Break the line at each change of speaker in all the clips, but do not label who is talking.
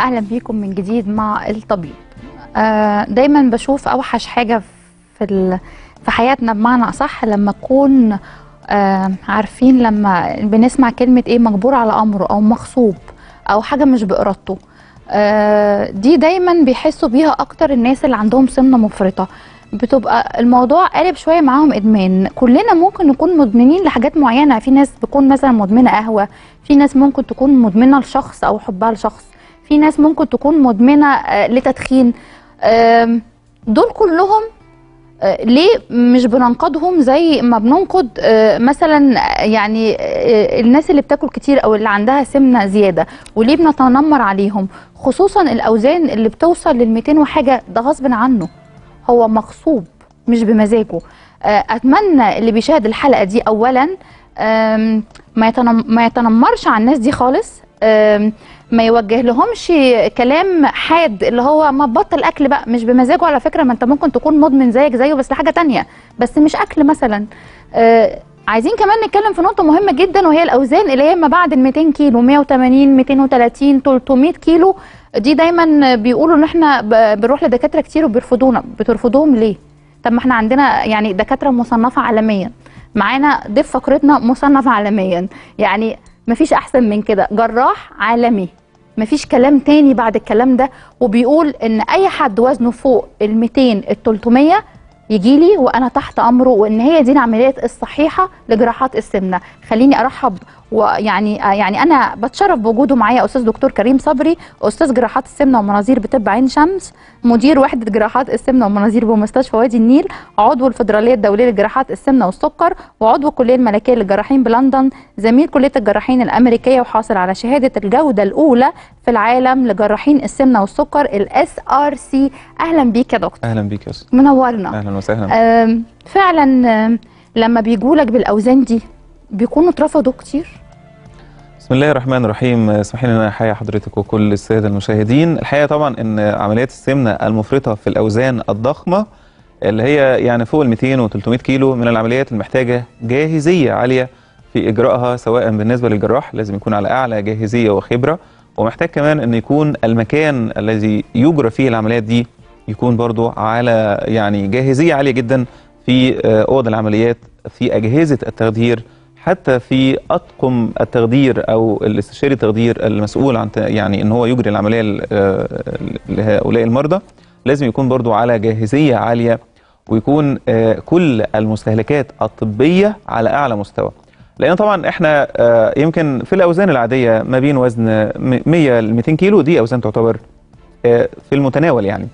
اهلا بيكم من جديد مع الطبيب آه دايما بشوف اوحش حاجه في ال... في حياتنا بمعنى اصح لما نكون آه عارفين لما بنسمع كلمه ايه مجبور على امره او مغصوب او حاجه مش بارادته آه دي دايما بيحسوا بيها اكتر الناس اللي عندهم سمنه مفرطه بتبقى الموضوع قالب شويه معاهم ادمان كلنا ممكن نكون مدمنين لحاجات معينه في ناس بتكون مثلا مدمنه قهوه في ناس ممكن تكون مدمنه لشخص او حبها لشخص في ناس ممكن تكون مدمنه آه، لتدخين آم، دول كلهم آه، ليه مش بننقدهم زي ما بننقد آه، مثلا آه، يعني آه، الناس اللي بتاكل كتير او اللي عندها سمنه زياده وليه بنتنمر عليهم خصوصا الاوزان اللي بتوصل لل 200 وحاجه ده غصب عنه هو مغصوب مش بمزاجه آه، اتمنى اللي بيشاهد الحلقه دي اولا آم، ما يتنم ما يتنمرش على الناس دي خالص آم، ما يوجه لهمش كلام حاد اللي هو ما تبطل اكل بقى مش بمزاجه على فكره ما انت ممكن تكون مدمن زيك زيه بس لحاجه تانية بس مش اكل مثلا آه، عايزين كمان نتكلم في نقطه مهمه جدا وهي الاوزان اللي هي ما بعد ال 200 كيلو 180 230 300 كيلو دي دايما بيقولوا ان احنا ب- بنروح لدكاتره كتير وبيرفضونا بترفضوهم ليه طب ما احنا عندنا يعني دكاتره مصنفه عالميا معانا ضيف فقرتنا مصنف عالميا يعني مفيش احسن من كده جراح عالمي مفيش كلام تاني بعد الكلام ده وبيقول ان اي حد وزنه فوق ال 200 ال 300 يجي لي وانا تحت امره وان هي دي العمليات الصحيحه لجراحات السمنه خليني ارحب ويعني يعني انا بتشرف بوجوده معايا استاذ دكتور كريم صبري استاذ جراحات السمنه والمناظير بطب عين شمس مدير وحده جراحات السمنه والمناظير بمستشفى وادي النيل عضو الفدراليه الدوليه لجراحات السمنه والسكر وعضو الكليه الملكيه للجراحين بلندن زميل كليه الجراحين الامريكيه وحاصل على شهاده الجوده الاولى في العالم لجراحين السمنه والسكر الاس ار سي اهلا بيك يا دكتور
اهلا بيك يا استاذ
منورنا
اهلا وسهلا
أم، فعلا أم، لما بيجولك بالاوزان دي بيكونوا اترفضوا كتير
بسم الله الرحمن الرحيم اسمحي لي ان انا احيي حضرتك وكل الساده المشاهدين الحقيقه طبعا ان عمليات السمنه المفرطه في الاوزان الضخمه اللي هي يعني فوق ال 200 و 300 كيلو من العمليات المحتاجه جاهزيه عاليه في اجرائها سواء بالنسبه للجراح لازم يكون على اعلى جاهزيه وخبره ومحتاج كمان ان يكون المكان الذي يجرى فيه العمليات دي يكون برضو على يعني جاهزيه عاليه جدا في آه، اوض العمليات في اجهزه التخدير حتى في اطقم التخدير او الاستشاري التخدير المسؤول عن ت- يعني ان هو يجري العمليه ل- آه، لهؤلاء المرضى لازم يكون برضو على جاهزيه عاليه ويكون آه، كل المستهلكات الطبيه على اعلى مستوى لان طبعا احنا آه، يمكن في الاوزان العاديه ما بين وزن م- 100 ل 200 كيلو دي اوزان تعتبر آه، في المتناول يعني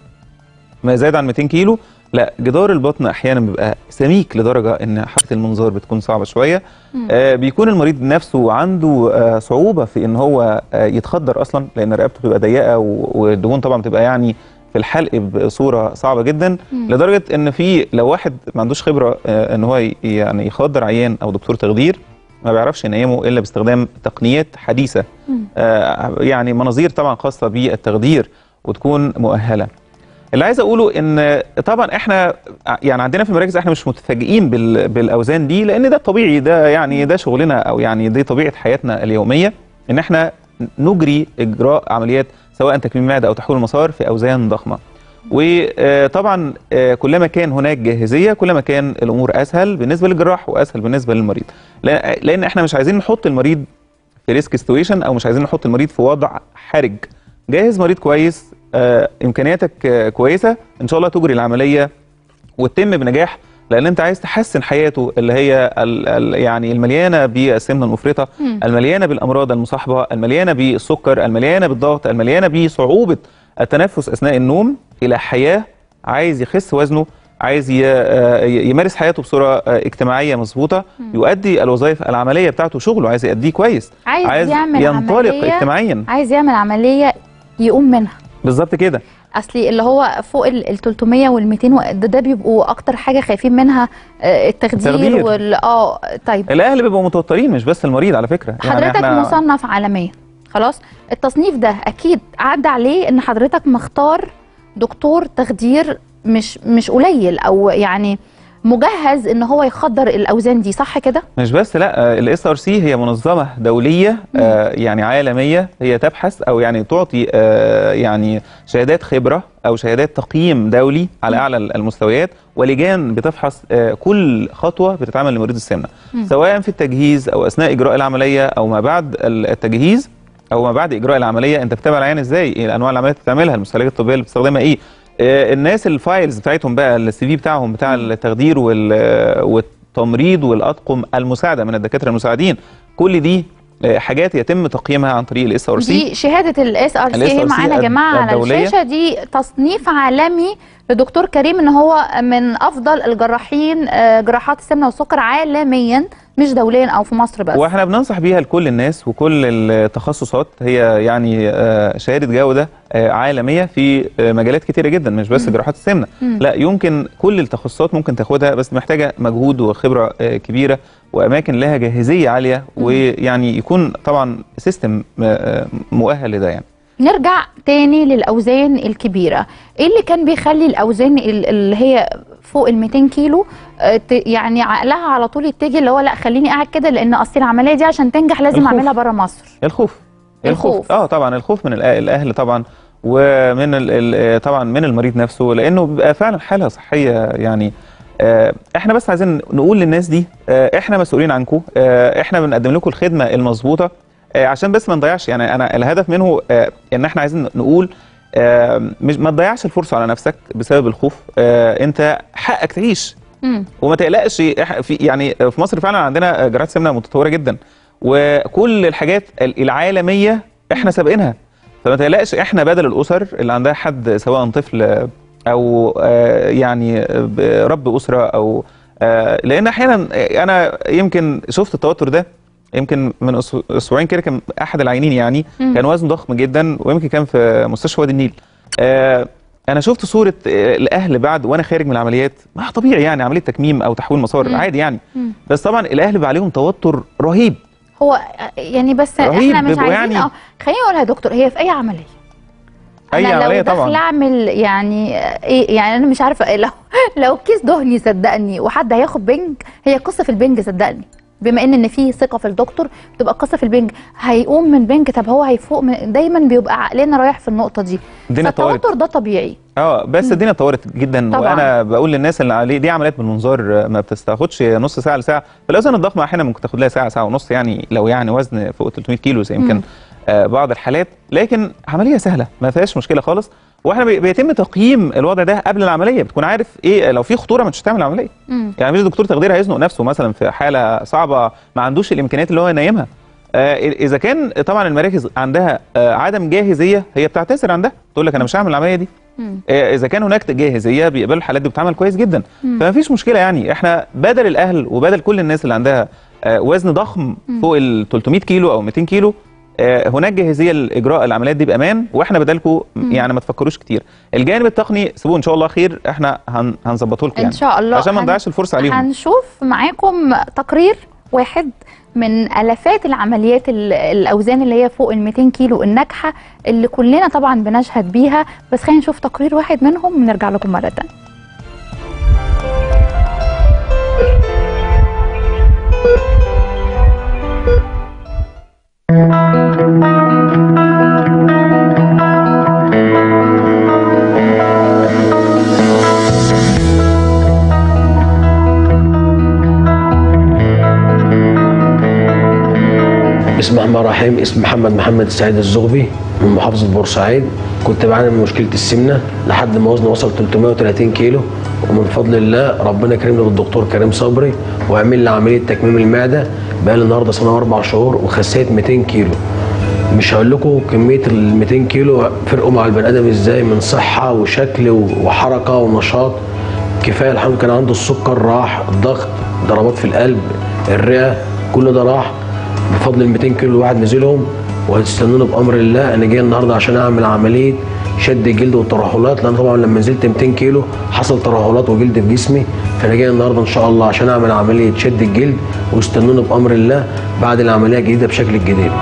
ما زاد عن 200 كيلو لا جدار البطن احيانا بيبقى سميك لدرجه ان حركه المنظار بتكون صعبه شويه آه بيكون المريض نفسه عنده آه صعوبه في ان هو آه يتخدر اصلا لان رقبته بتبقى ضيقه و- والدهون طبعا بتبقى يعني في الحلق بصوره صعبه جدا لدرجه ان في لو واحد ما عندوش خبره آه ان هو ي- يعني يخدر عيان او دكتور تخدير ما بيعرفش ينيمه الا باستخدام تقنيات حديثه آه يعني مناظير طبعا خاصه بالتخدير وتكون مؤهله اللي عايز اقوله ان طبعا احنا يعني عندنا في المراكز احنا مش متفاجئين بال- بالاوزان دي لان ده الطبيعي ده يعني ده شغلنا او يعني دي طبيعه حياتنا اليوميه ان احنا نجري اجراء عمليات سواء تكميم معده او تحويل مسار في اوزان ضخمه وطبعا كلما كان هناك جاهزيه كلما كان الامور اسهل بالنسبه للجراح واسهل بالنسبه للمريض لأ- لان احنا مش عايزين نحط المريض في ريسك سيتويشن او مش عايزين نحط المريض في وضع حرج جاهز مريض كويس آه، امكانياتك آه، كويسه ان شاء الله تجري العمليه وتتم بنجاح لان انت عايز تحسن حياته اللي هي ال ال يعني المليانه بالسمنه المفرطه
مم.
المليانه بالامراض المصاحبه المليانه بالسكر المليانه بالضغط المليانه بصعوبه التنفس اثناء النوم الى حياه عايز يخس وزنه عايز ي- آه، يمارس حياته بصوره آه، اجتماعيه مظبوطه يؤدي الوظائف العمليه بتاعته شغله عايز يؤديه كويس
عايز, يعمل
ينطلق
عمليه
اجتماعيا
عايز يعمل عمليه يقوم منها
بالظبط كده
اصلي اللي هو فوق ال ال 300 وال 200 و- ده, ده بيبقوا اكتر حاجه خايفين منها آه، التخدير
التخدير.
وال اه طيب
الاهل بيبقوا متوترين مش بس المريض على فكره
حضرتك
احنا
مصنف عالميا خلاص التصنيف ده اكيد عدى عليه ان حضرتك مختار دكتور تخدير مش مش قليل او يعني مجهز ان هو يخدر الاوزان دي صح كده
مش بس لا الاس ار سي هي منظمه دوليه آه، يعني عالميه هي تبحث او يعني تعطي آه، يعني شهادات خبره او شهادات تقييم دولي على اعلى المستويات ولجان بتفحص آه، كل خطوه بتتعمل لمريض السمنه سواء في التجهيز او اثناء اجراء العمليه او ما بعد التجهيز او ما بعد اجراء العمليه انت بتتابع العيان ازاي ايه انواع العمليات اللي بتعملها المستهلكات الطبيه اللي بتستخدمها ايه آه، الناس الفايلز بتاعتهم بقى السي في بتاعهم بتاع التخدير وال- والتمريض والاطقم المساعده من الدكاتره المساعدين كل دي آه، حاجات يتم تقييمها عن طريق الاس ار سي
دي شهاده الاس ار
ال
سي هي
SRC
معانا يا جماعه على
الدولية.
الشاشه دي تصنيف عالمي لدكتور كريم ان هو من افضل الجراحين آه، جراحات السمنه والسكر عالميا مش دوليا او في مصر بس
واحنا بننصح بيها لكل الناس وكل التخصصات هي يعني آه، شهاده جوده آه، عالميه في آه، مجالات كتيره جدا مش بس جراحات السمنه
مم.
لا يمكن كل التخصصات ممكن تاخدها بس محتاجه مجهود وخبره آه، كبيره واماكن لها جاهزيه عاليه ويعني يكون طبعا سيستم آه، مؤهل لده يعني
نرجع تاني للاوزان الكبيره ايه اللي كان بيخلي الاوزان ال- اللي هي فوق ال 200 كيلو آه، ت- يعني عقلها على طول يتجه اللي هو لا خليني قاعد كده لان اصل العمليه دي عشان تنجح لازم
الخوف.
اعملها بره مصر
الخوف
الخوف.
اه طبعا الخوف من الأ- الاهل طبعا ومن ال- ال- طبعا من المريض نفسه لانه بيبقى فعلا حاله صحيه يعني آه، احنا بس عايزين نقول للناس دي آه، احنا مسؤولين عنكم آه، احنا بنقدم لكم الخدمه المظبوطه آه، عشان بس ما نضيعش يعني انا الهدف منه آه، ان احنا عايزين نقول آه، مش ما تضيعش الفرصه على نفسك بسبب الخوف آه، انت حقك تعيش
مم.
وما تقلقش إح- في يعني في مصر فعلا عندنا جراحات سمنه متطوره جدا وكل الحاجات ال- العالميه احنا سابقينها فما تقلقش احنا بدل الاسر اللي عندها حد سواء طفل او آه، يعني ب- رب اسره او آه، لان احيانا انا يمكن شفت التوتر ده يمكن من أسبوع- اسبوعين كده كان احد العينين يعني
مم.
كان وزنه ضخم جدا ويمكن كان في مستشفى وادي النيل آه، انا شفت صوره آه، الاهل بعد وانا خارج من العمليات ما طبيعي يعني عمليه تكميم او تحويل مسار
مم.
عادي يعني
مم.
بس طبعا الاهل بيبقى عليهم توتر رهيب
هو يعني بس
رهيب،
احنا مش
بيبقوا
عايزين
يعني-
اه خليني اقولها يا دكتور هي في اي عمليه
أي
أنا
عملية
لو
طبعاً.
داخله اعمل يعني ايه يعني انا مش عارفه إيه لو لو كيس دهني صدقني وحد هياخد بنج هي قصه في البنج صدقني بما ان ان في ثقه في الدكتور بتبقى قصه في البنج هيقوم من بنج طب هو هيفوق من دايما بيبقى عقلنا رايح في النقطه دي
الدنيا اتطورت
فالتوتر ده طبيعي
اه بس الدنيا اتطورت جدا
طبعاً.
وانا بقول للناس اللي عليه دي عمليات بالمنظار آه، ما بتستاخدش نص ساعه لساعه فالاوزان الضخمه احيانا ممكن تاخد لها ساعه ساعه ونص يعني لو يعني وزن فوق 300 كيلو زي يمكن
مم.
آه بعض الحالات لكن عمليه سهله ما فيهاش مشكله خالص واحنا بي- بيتم تقييم الوضع ده قبل العمليه بتكون عارف ايه لو في خطوره مش هتعمل العمليه
مم.
يعني مش دكتور تخدير هيزنق نفسه مثلا في حاله صعبه ما عندوش الامكانيات اللي هو ينيمها آه اذا كان طبعا المراكز عندها آه عدم جاهزيه هي بتعتذر عن ده تقول لك انا مش هعمل العمليه دي
مم.
آه، اذا كان هناك جاهزيه بيقبلوا الحالات دي بتتعمل كويس جدا
مم.
فما فيش مشكله يعني احنا بدل الاهل وبدل كل الناس اللي عندها آه، وزن ضخم فوق ال 300 كيلو او 200 كيلو آه، هناك جاهزيه لاجراء العمليات دي بامان واحنا بدلكم يعني ما تفكروش كتير الجانب التقني سيبوه ان شاء الله خير احنا هن- هنظبطه لكم
ان
يعني
شاء الله
عشان ما
هن-
نضيعش الفرصه عليهم
هنشوف معاكم تقرير واحد من الافات العمليات ال- الاوزان اللي هي فوق ال 200 كيلو الناجحه اللي كلنا طبعا بنشهد بيها بس خلينا نشوف تقرير واحد منهم ونرجع لكم مره تانية
بسم الله الرحمن الرحيم اسم محمد محمد السعيد الزغبي من محافظة بورسعيد كنت بعاني من مشكلة السمنة لحد ما وزني وصل 330 كيلو ومن فضل الله ربنا كرمني بالدكتور كريم صبري وعمل لي عملية تكميم المعدة بقى لي النهارده سنة وأربع شهور وخسيت 200 كيلو مش هقول لكم كمية ال 200 كيلو فرقوا مع البني آدم ازاي من صحة وشكل وحركة ونشاط كفاية الحمد كان عنده السكر راح الضغط ضربات في القلب الرئة كل ده راح بفضل ال 200 كيلو الواحد نزلهم وهتستنوني بامر الله انا جاي النهارده عشان اعمل عمليه شد جلد وترهلات لان طبعا لما نزلت 200 كيلو حصل ترهلات وجلد في جسمي فانا جاي النهارده ان شاء الله عشان اعمل عمليه شد الجلد واستنوني بامر الله بعد العمليه الجديده بشكل جديد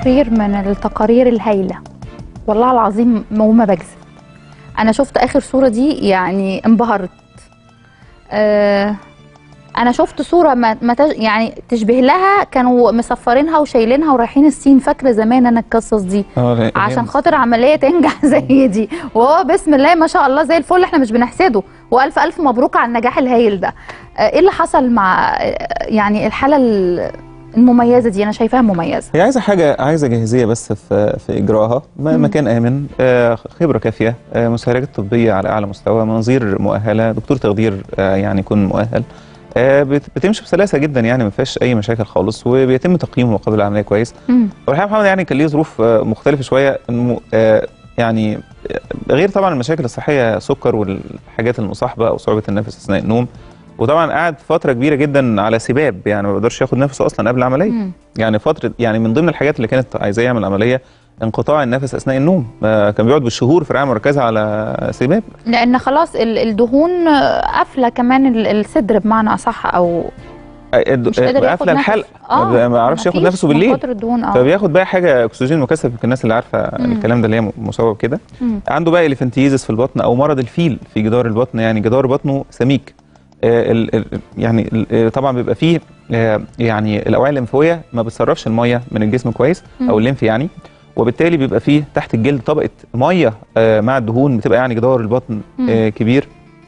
تقرير من التقارير الهايله والله العظيم وما بكذب انا شفت اخر صوره دي يعني انبهرت آه انا شفت صوره ما ما تج- يعني تشبه لها كانوا مصفرينها وشايلينها ورايحين الصين فاكره زمان انا القصص دي
اه لا،
عشان
هي-
خاطر عمليه تنجح زي دي وهو بسم الله ما شاء الله زي الفل احنا مش بنحسده والف الف مبروك على النجاح الهائل ده آه، ايه اللي حصل مع آه، يعني الحاله ال- المميزه دي انا شايفاها مميزه
هي عايزه حاجه عايزه جاهزيه بس في في اجراءها م-
مم.
مكان امن آه، خبره كافيه آه، مساعدات طبيه على اعلى مستوى مناظير مؤهله دكتور تخدير آه، يعني يكون مؤهل آه، بت- بتمشي بسلاسه جدا يعني ما فيهاش اي مشاكل خالص وبيتم تقييمه قبل العمليه كويس
مم.
والحقيقه محمد يعني كان ليه ظروف آه، مختلفه شويه انه آه، يعني آه، غير طبعا المشاكل الصحيه سكر والحاجات المصاحبه او صعوبه النفس اثناء النوم وطبعا قعد فتره كبيره جدا على سباب يعني ما بيقدرش ياخد نفسه اصلا قبل العمليه
مم.
يعني فتره يعني من ضمن الحاجات اللي كانت عايزاه يعمل عمليه انقطاع النفس اثناء النوم آه، كان بيقعد بالشهور في رعايه مركزه على سباب
لان خلاص ال- الدهون آه، قافله كمان ال- الصدر بمعنى اصح او
آه،
مش قادر ياخد
قافله
نفس.
الحلق
اه
ما ما يعرفش ياخد
مفيش
نفسه
من
بالليل
كتر الدهون اه
فبياخد بقى حاجه اكسجين مكثف يمكن الناس اللي عارفه
مم.
الكلام ده اللي هي مصاب كده
مم.
عنده بقى الفنتيزس في البطن او مرض الفيل في جدار البطن يعني جدار بطنه سميك آه، ال- ال- يعني ال- آه، طبعا بيبقى فيه آه، يعني الاوعيه الليمفاويه ما بتصرفش الميه من الجسم كويس او
مم.
الليمف يعني وبالتالي بيبقى فيه تحت الجلد طبقه ميه آه، مع الدهون بتبقى يعني جدار البطن
مم.
آه، كبير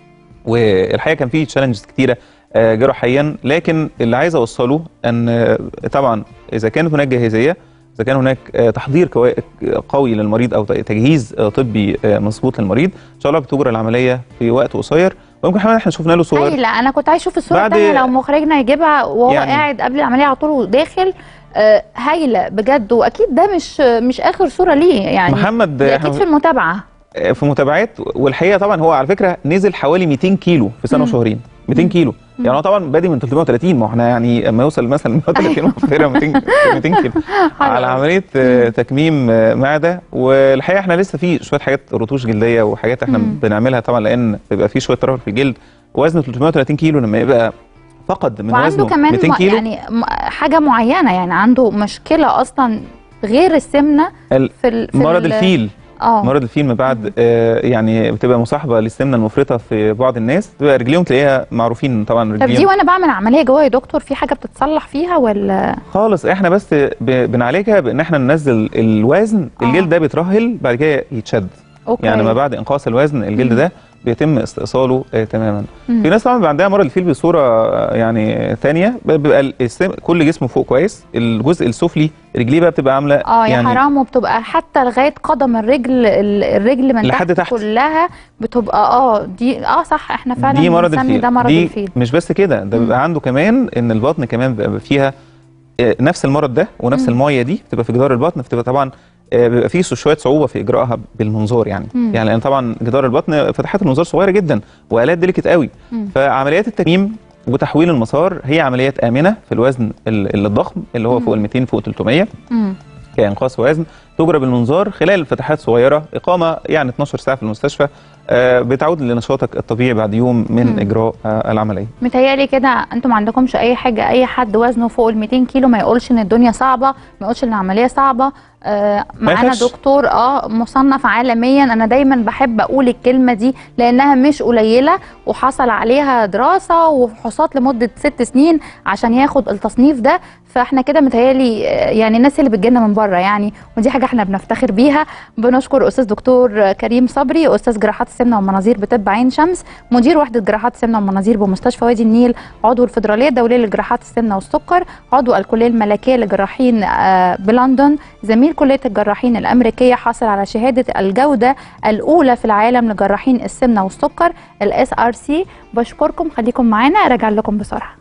والحقيقه كان فيه تشالنجز كتيره آه، جراحيا لكن اللي عايز اوصله ان آه، طبعا اذا كانت هناك جاهزيه اذا كان هناك آه، تحضير كوا- قوي للمريض او تجهيز آه، طبي آه، مظبوط للمريض ان شاء الله بتجرى العمليه في وقت قصير ويمكن حماد احنا شفنا له صور
اي لا انا كنت عايز اشوف الصوره
بعد-
الثانيه لو مخرجنا يجيبها وهو
يعني-
قاعد قبل العمليه على طول وداخل آه، هايله بجد واكيد ده مش مش اخر صوره ليه يعني
محمد
دي
احنا
اكيد في المتابعه
في متابعات والحقيقه طبعا هو على فكره نزل حوالي 200 كيلو في سنه
مم.
وشهرين 200 كيلو
مم.
يعني هو طبعا بادئ من 330 ما هو احنا يعني اما يوصل مثلا 130 وفيرة 200 200 كيلو على عمليه آه، تكميم آه، معده والحقيقه احنا لسه في شويه حاجات رتوش جلديه وحاجات احنا
مم.
بنعملها طبعا لان بيبقى في شويه ترهل في الجلد وزنه 330 كيلو لما يبقى فقد من
وعنده
وزنه
كمان
200
م-
كيلو
يعني م- حاجه معينه يعني عنده مشكله اصلا غير السمنه
ال-
في, ال... في
مرض
ال-
الفيل
اه
مرض الفيل من بعد آه يعني بتبقى مصاحبه للسمنه المفرطه في بعض الناس بتبقى رجليهم تلاقيها معروفين طبعا
طب دي
رجليهم
وانا بعمل عمليه جوه يا دكتور في حاجه بتتصلح فيها ولا
خالص احنا بس ب- بنعالجها بان احنا ننزل الوزن
آه.
الجلد ده بيترهل بعد كده يتشد
اوكي
يعني ما بعد انقاص الوزن الجلد
مم.
ده بيتم استئصاله آه تماما
مم.
في ناس طبعا بيبقى عندها مرض الفيل بصوره آه، يعني ثانيه بيبقى السم كل جسمه فوق كويس الجزء السفلي رجليه بقى بتبقى عامله
اه يا
يعني
حرام وبتبقى حتى لغايه قدم الرجل ال- الرجل من
لحد تحت.
كلها بتبقى اه دي اه صح احنا فعلا
دي مرض
بنسمي
الفيل
ده مرض
دي
الفيل
مش بس كده ده
مم.
بيبقى عنده كمان ان البطن كمان بيبقى فيها آه، نفس المرض ده ونفس
مم.
المايه دي بتبقى في جدار البطن بتبقى طبعا آه، بيبقى فيه شويه صعوبه في اجراءها بالمنظار يعني
مم.
يعني لان طبعا جدار البطن فتحات المنظار صغيره جدا والات ديليكت قوي
مم.
فعمليات التكميم وتحويل المسار هي عمليات امنه في الوزن ال- الضخم اللي هو
مم.
فوق ال 200 فوق 300
مم.
كإنقاص وزن تجرى بالمنظار خلال فتحات صغيرة إقامة يعني 12 ساعة في المستشفى آه، بتعود لنشاطك الطبيعي بعد يوم من
مم.
إجراء آه، العملية
متهيألي كده انتوا ما عندكمش اي حاجه اي حد وزنه فوق ال 200 كيلو ما يقولش ان الدنيا صعبه ما يقولش ان العمليه صعبه آه معانا
يخافش.
دكتور اه مصنف عالميا انا دايما بحب اقول الكلمه دي لانها مش قليله وحصل عليها دراسه وفحوصات لمده ست سنين عشان ياخد التصنيف ده فاحنا كده متهيألي آه، يعني الناس اللي بتجينا من بره يعني ودي حاجه احنا بنفتخر بيها بنشكر استاذ دكتور كريم صبري استاذ جراحات السمنه والمناظير بطب عين شمس مدير وحده جراحات السمنه والمناظير بمستشفى وادي النيل عضو الفدراليه الدوليه لجراحات السمنه والسكر عضو الكليه الملكيه لجراحين آه، بلندن زميل كليه الجراحين الامريكيه حاصل على شهاده الجوده الاولى في العالم لجراحين السمنه والسكر الاس ار سي بشكركم خليكم معانا راجع لكم بسرعه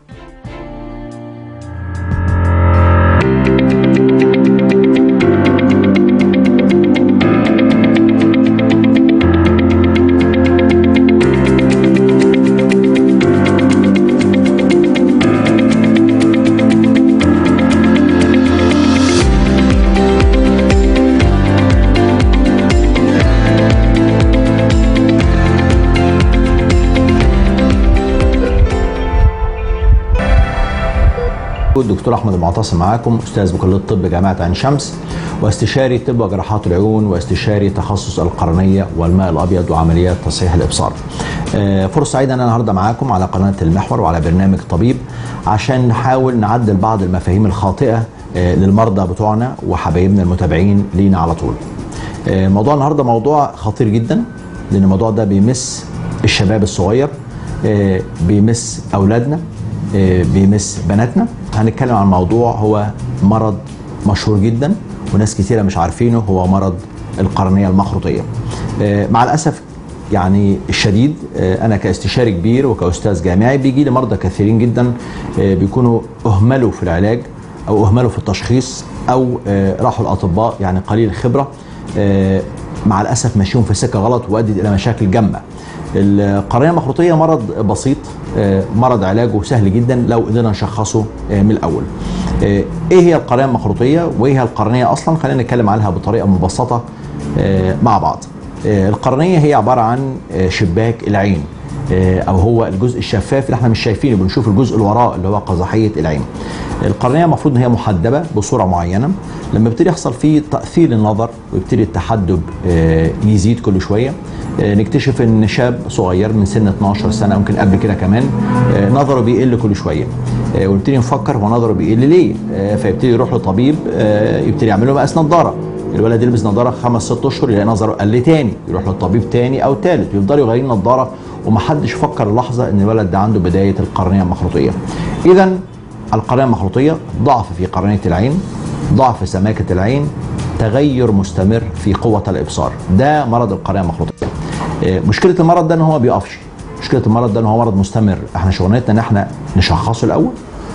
دكتور احمد المعتصم معاكم استاذ بكليه الطب جامعه عين شمس واستشاري طب وجراحات العيون واستشاري تخصص القرنيه والماء الابيض وعمليات تصحيح الابصار. آه، فرصه سعيده ان انا النهارده معاكم على قناه المحور وعلى برنامج طبيب عشان نحاول نعدل بعض المفاهيم الخاطئه آه، للمرضى بتوعنا وحبايبنا المتابعين لينا على طول. آه، موضوع النهارده موضوع خطير جدا لان الموضوع ده بيمس الشباب الصغير آه، بيمس اولادنا آه، بيمس بناتنا هنتكلم عن موضوع هو مرض مشهور جدا وناس كتيرة مش عارفينه هو مرض القرنية المخروطية آه، مع الأسف يعني الشديد آه، أنا كاستشاري كبير وكأستاذ جامعي بيجي لي مرضى كثيرين جدا آه، بيكونوا أهملوا في العلاج أو أهملوا في التشخيص أو آه، راحوا الأطباء يعني قليل الخبرة آه، مع الأسف ماشيين في سكة غلط وأدت إلى مشاكل جامة القرنيه المخروطيه مرض بسيط آه، مرض علاجه سهل جدا لو قدرنا نشخصه آه، من الاول آه، ايه هي القرنيه المخروطيه وايه هي القرنيه اصلا خلينا نتكلم عنها بطريقه مبسطه آه، مع بعض آه، القرنيه هي عباره عن آه، شباك العين آه، او هو الجزء الشفاف اللي احنا مش شايفينه بنشوف الجزء اللي وراه اللي هو قزحيه العين القرنيه المفروض ان هي محدبه بصوره معينه لما بيبتدي يحصل فيه تاثير النظر ويبتدي التحدب آه، يزيد كل شويه آه، نكتشف ان شاب صغير من سن 12 سنه ممكن قبل كده كمان آه، نظره بيقل كل شويه آه، ونبتدي نفكر هو نظره بيقل ليه آه، فيبتدي يروح لطبيب آه، يبتدي يعمل له مقاس نظاره الولد يلبس نظاره خمس ست اشهر يلاقي نظره قل تاني يروح للطبيب تاني او تالت يفضلوا يغيروا النظاره ومحدش فكر لحظه ان الولد ده عنده بدايه القرنيه المخروطيه اذا القرنيه المخروطيه ضعف في قرنيه العين ضعف سماكه العين تغير مستمر في قوه الابصار ده مرض القرنيه المخروطيه آه، مشكله المرض ده ان هو ما بيقفش مشكله المرض ده ان هو مرض مستمر احنا شغلانتنا ان احنا نشخصه الاول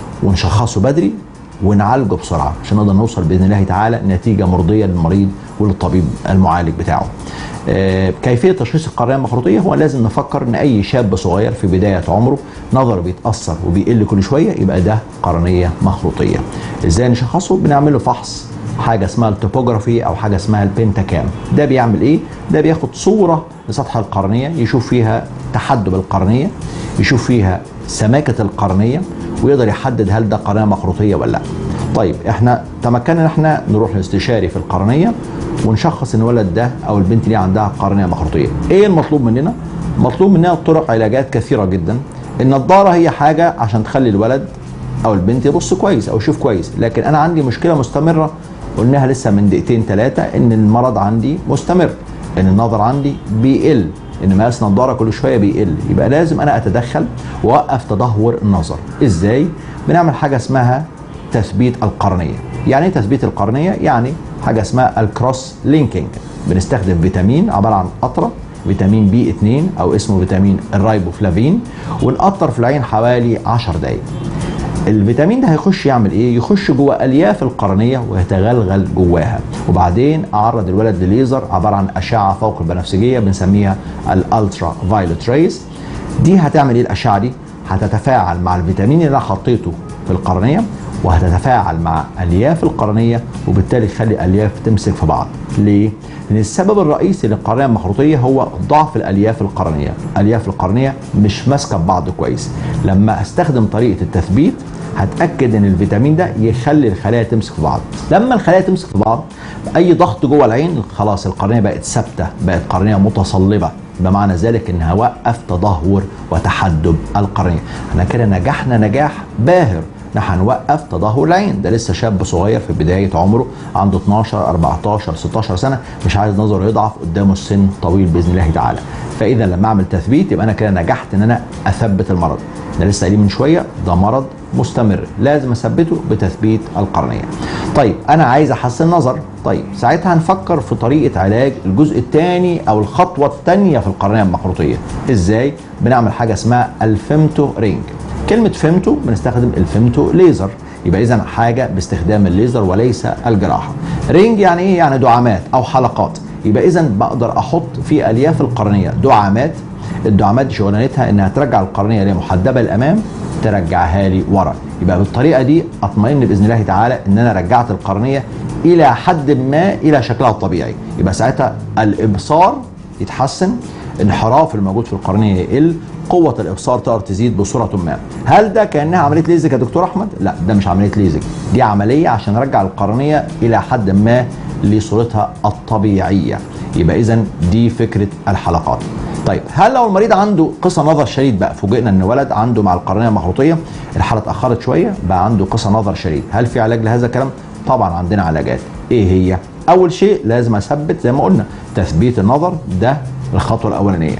ونشخصه بدري ونعالجه بسرعه عشان نقدر نوصل باذن الله تعالى نتيجه مرضيه للمريض وللطبيب المعالج بتاعه. آه، كيفيه تشخيص القرنيه المخروطيه هو لازم نفكر ان اي شاب صغير في بدايه عمره نظره بيتاثر وبيقل كل شويه يبقى ده قرنيه مخروطيه. ازاي نشخصه؟ بنعمل له فحص حاجه اسمها التوبوجرافي او حاجه اسمها البنتاكام ده بيعمل ايه ده بياخد صوره لسطح القرنيه يشوف فيها تحدب القرنيه يشوف فيها سماكه القرنيه ويقدر يحدد هل ده قرنيه مخروطيه ولا لا طيب احنا تمكنا ان احنا نروح لاستشاري في القرنيه ونشخص ان الولد ده او البنت دي عندها قرنيه مخروطيه ايه المطلوب مننا مطلوب مننا طرق علاجات كثيره جدا النضاره هي حاجه عشان تخلي الولد او البنت يبص كويس او يشوف كويس لكن انا عندي مشكله مستمره قلناها لسه من دقيقتين ثلاثه ان المرض عندي مستمر ان النظر عندي بيقل ان مقاس نظاره كل شويه بيقل يبقى لازم انا اتدخل واوقف تدهور النظر ازاي بنعمل حاجه اسمها تثبيت القرنيه يعني ايه تثبيت القرنيه يعني حاجه اسمها الكروس لينكينج بنستخدم فيتامين عباره عن قطره فيتامين بي 2 او اسمه فيتامين الرايبوفلافين ونقطر في العين حوالي 10 دقائق الفيتامين ده هيخش يعمل ايه؟ يخش جوه الياف القرنيه ويتغلغل جواها وبعدين اعرض الولد لليزر عباره عن اشعه فوق البنفسجيه بنسميها الالترا فايلوت ريز دي هتعمل ايه الاشعه دي؟ هتتفاعل مع الفيتامين اللي انا حطيته في القرنيه وهتتفاعل مع الياف القرنيه وبالتالي تخلي الالياف تمسك في بعض ليه لان السبب الرئيسي للقرنيه المخروطيه هو ضعف الالياف القرنيه الالياف القرنيه مش ماسكه ببعض كويس لما استخدم طريقه التثبيت هتاكد ان الفيتامين ده يخلي الخلايا تمسك في بعض لما الخلايا تمسك في بعض اي ضغط جوه العين خلاص القرنيه بقت ثابته بقت قرنيه متصلبه بمعنى ذلك انها وقف تدهور وتحدب القرنيه احنا كده نجحنا نجاح باهر نحن هنوقف تدهور العين ده لسه شاب صغير في بدايه عمره عنده 12 14 16 سنه مش عايز نظره يضعف قدامه السن طويل باذن الله تعالى فاذا لما اعمل تثبيت يبقى انا كده نجحت ان انا اثبت المرض ده لسه قايلين من شويه ده مرض مستمر لازم اثبته بتثبيت القرنيه طيب انا عايز احسن نظر طيب ساعتها هنفكر في طريقه علاج الجزء الثاني او الخطوه الثانيه في القرنيه المخروطيه ازاي بنعمل حاجه اسمها الفيمتو رينج كلمه فيمتو بنستخدم الفيمتو ليزر يبقى اذا حاجه باستخدام الليزر وليس الجراحه رينج يعني ايه يعني دعامات او حلقات يبقى اذا بقدر احط في الياف القرنيه دعامات الدعامات دي شغلانتها انها ترجع القرنيه اللي محدبه للامام ترجعها لي ورا يبقى بالطريقه دي اطمئن باذن الله تعالى ان انا رجعت القرنيه الى حد ما الى شكلها الطبيعي يبقى ساعتها الابصار يتحسن انحراف الموجود في القرنيه يقل قوه الابصار تقدر تزيد بصوره ما هل ده كانها عمليه ليزك يا دكتور احمد لا ده مش عمليه ليزك دي عمليه عشان نرجع القرنيه الى حد ما لصورتها الطبيعيه يبقى اذا دي فكره الحلقات طيب هل لو المريض عنده قصى نظر شديد بقى فوجئنا ان ولد عنده مع القرنيه المخروطيه الحاله اتاخرت شويه بقى عنده قصى نظر شديد هل في علاج لهذا الكلام طبعا عندنا علاجات ايه هي اول شيء لازم اثبت زي ما قلنا تثبيت النظر ده الخطوه الاولانيه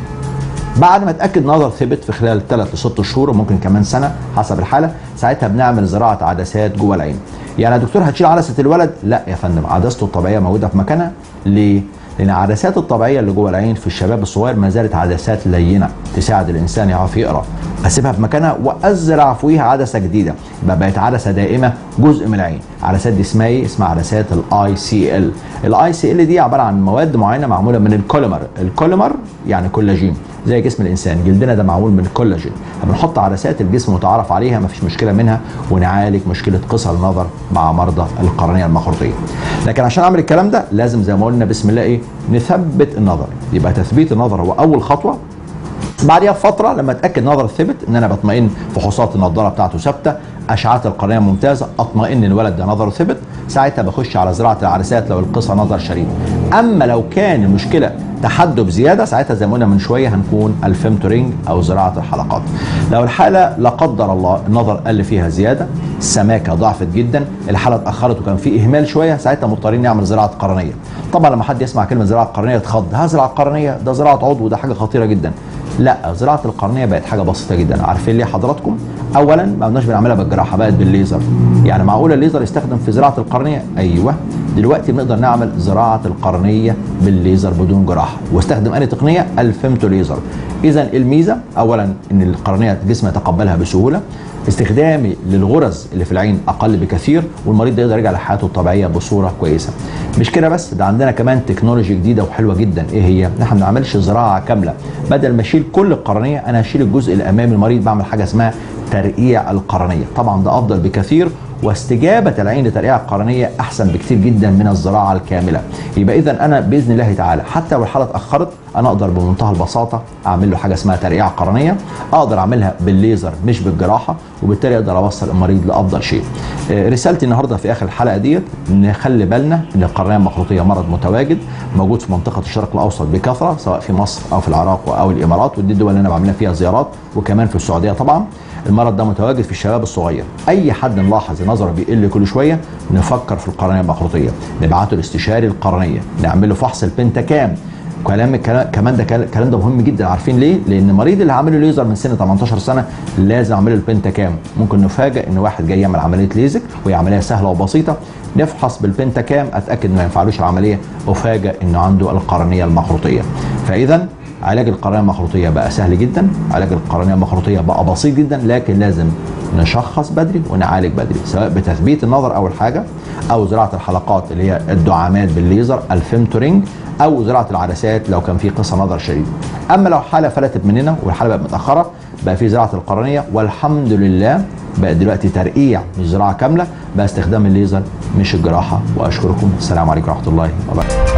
بعد ما اتاكد نظر ثبت في خلال 3 ل 6 شهور وممكن كمان سنه حسب الحاله ساعتها بنعمل زراعه عدسات جوه العين يعني يا دكتور هتشيل عدسه الولد لا يا فندم عدسته الطبيعيه موجوده في مكانها ليه لان العدسات الطبيعيه اللي جوه العين في الشباب الصغير ما زالت عدسات لينه تساعد الانسان يعرف يقرا اسيبها في مكانها وازرع فوقيها عدسه جديده يبقى بقت عدسه دائمه جزء من العين العدسات دي اسمها ايه اسمها عدسات الاي سي ال الاي سي ال دي عباره عن مواد معينه معموله من الكوليمر الكوليمر يعني كولاجين زي جسم الانسان جلدنا ده معمول من الكولاجين بنحط عدسات الجسم متعارف عليها ما فيش مشكله منها ونعالج مشكله قصر النظر مع مرضى القرنيه المخروطيه لكن عشان اعمل الكلام ده لازم زي ما قلنا بسم الله ايه نثبت النظر يبقى تثبيت النظر هو اول خطوه بعدها بفتره لما اتاكد نظر ثبت ان انا بطمئن فحوصات النضاره بتاعته ثابته اشعات القرنيه ممتازه اطمئن الولد ده نظره ثبت ساعتها بخش على زراعه العدسات لو القصه نظر شديد اما لو كان المشكله تحدب زياده ساعتها زي ما قلنا من شويه هنكون الفيمتورينج او زراعه الحلقات لو الحاله لا قدر الله النظر قل فيها زياده السماكه ضعفت جدا الحاله اتاخرت وكان في اهمال شويه ساعتها مضطرين نعمل زراعه قرنيه طبعا لما حد يسمع كلمه زراعه قرنيه يتخض هزرع قرنيه ده زراعه عضو ده حاجه خطيره جدا لا زراعه القرنيه بقت حاجه بسيطه جدا عارفين ليه حضراتكم اولا ما قلناش بنعملها بالجراحه بقت بالليزر يعني معقوله الليزر يستخدم في زراعه القرنيه ايوه دلوقتي بنقدر نعمل زراعه القرنيه بالليزر بدون جراحه واستخدم انهي تقنيه الفيمتو ليزر اذا الميزه اولا ان القرنيه الجسم يتقبلها بسهوله استخدامي للغرز اللي في العين اقل بكثير والمريض ده يقدر يرجع لحياته الطبيعيه بصوره كويسه مش كده بس ده عندنا كمان تكنولوجي جديده وحلوه جدا ايه هي احنا ما بنعملش زراعه كامله بدل ما اشيل كل القرنيه انا هشيل الجزء الامامي المريض بعمل حاجه اسمها ترقيع القرنيه طبعا ده افضل بكثير واستجابه العين لترقيع القرنيه احسن بكثير جدا من الزراعه الكامله يبقى اذا انا باذن الله تعالى حتى لو الحاله اتاخرت انا اقدر بمنتهى البساطه اعمل له حاجه اسمها ترقيع قرنيه اقدر اعملها بالليزر مش بالجراحه وبالتالي اقدر اوصل المريض لافضل شيء آه، رسالتي النهارده في اخر الحلقه ديت نخلي بالنا ان القرنيه المخروطيه مرض متواجد موجود في منطقه الشرق الاوسط بكثره سواء في مصر او في العراق او الامارات ودي الدول اللي انا بعملها فيها زيارات وكمان في السعوديه طبعا المرض ده متواجد في الشباب الصغير اي حد نلاحظ نظره بيقل كل شويه نفكر في القرنيه المخروطيه نبعته لاستشاري القرنيه نعمل له فحص البنتاكام كلام الكلام- كمان ده كلام الكلام ده مهم جدا عارفين ليه؟ لان المريض اللي عامل له ليزر من سن 18 سنه لازم اعمل له البنتاكام ممكن نفاجئ ان واحد جاي يعمل عمليه ليزك وهي عمليه سهله وبسيطه نفحص بالبنتاكام اتاكد انه ما ينفعلوش العمليه افاجئ انه عنده القرنيه المخروطيه فاذا علاج القرنيه المخروطيه بقى سهل جدا علاج القرنيه المخروطيه بقى بسيط جدا لكن لازم نشخص بدري ونعالج بدري سواء بتثبيت النظر اول حاجه او زراعه الحلقات اللي هي الدعامات بالليزر الفيمتورينج او زراعه العدسات لو كان في قصه نظر شديد اما لو حاله فلتت مننا والحاله بقت متاخره بقى في زراعه القرنيه والحمد لله بقى دلوقتي ترقيع مش زراعه كامله بقى استخدام الليزر مش الجراحه واشكركم السلام عليكم ورحمه الله وبركاته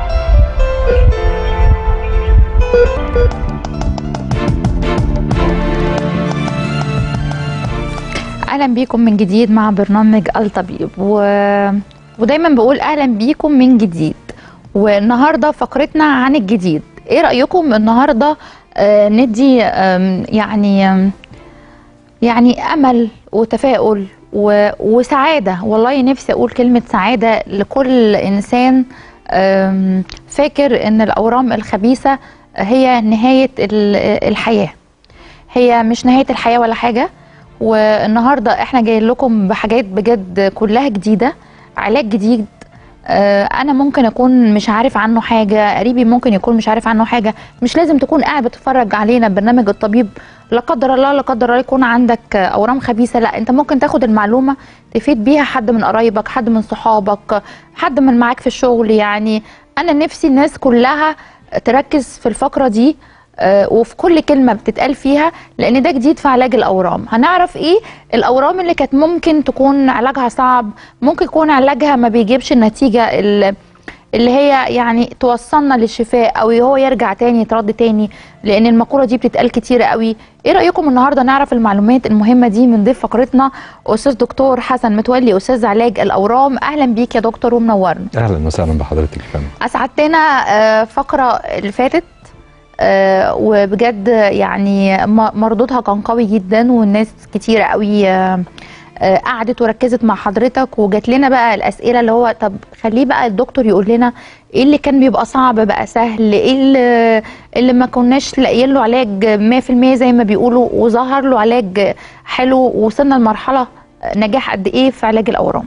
اهلا بيكم من جديد مع برنامج الطبيب و... ودايما بقول اهلا بيكم من جديد والنهارده فقرتنا عن الجديد ايه رايكم النهارده آه ندي آم، يعني آم، يعني امل وتفاؤل و... وسعاده والله نفسي اقول كلمه سعاده لكل انسان آم، فاكر ان الاورام الخبيثه هي نهايه ال- الحياه هي مش نهايه الحياه ولا حاجه والنهارده احنا جايين لكم بحاجات بجد كلها جديده علاج جديد آه، انا ممكن اكون مش عارف عنه حاجه قريبي ممكن يكون مش عارف عنه حاجه مش لازم تكون قاعد بتتفرج علينا برنامج الطبيب لا قدر الله لا قدر الله يكون عندك آه، اورام خبيثه لا انت ممكن تاخد المعلومه تفيد بيها حد من قرايبك حد من صحابك حد من معاك في الشغل يعني انا نفسي الناس كلها تركز في الفقره دي آه، وفي كل كلمة بتتقال فيها لأن ده جديد في علاج الأورام هنعرف إيه الأورام اللي كانت ممكن تكون علاجها صعب ممكن يكون علاجها ما بيجيبش النتيجة ال- اللي هي يعني توصلنا للشفاء او هو يرجع تاني يترد تاني لان المقوله دي بتتقال كتير قوي ايه رايكم النهارده نعرف المعلومات المهمه دي من ضيف فقرتنا استاذ دكتور حسن متولي استاذ علاج الاورام اهلا بيك يا دكتور ومنورنا
اهلا وسهلا بحضرتك يا فندم
اسعدتنا آه، فقره اللي فاتت آه، وبجد يعني م- مردودها كان قوي جدا والناس كتيره قوي آه، آه، قعدت وركزت مع حضرتك وجات لنا بقى الاسئله اللي هو طب خليه بقى الدكتور يقول لنا ايه اللي كان بيبقى صعب بقى سهل ايه اللي, اللي ما كناش لاقيين له علاج 100% زي ما بيقولوا وظهر له علاج حلو ووصلنا لمرحله نجاح قد ايه في علاج الاورام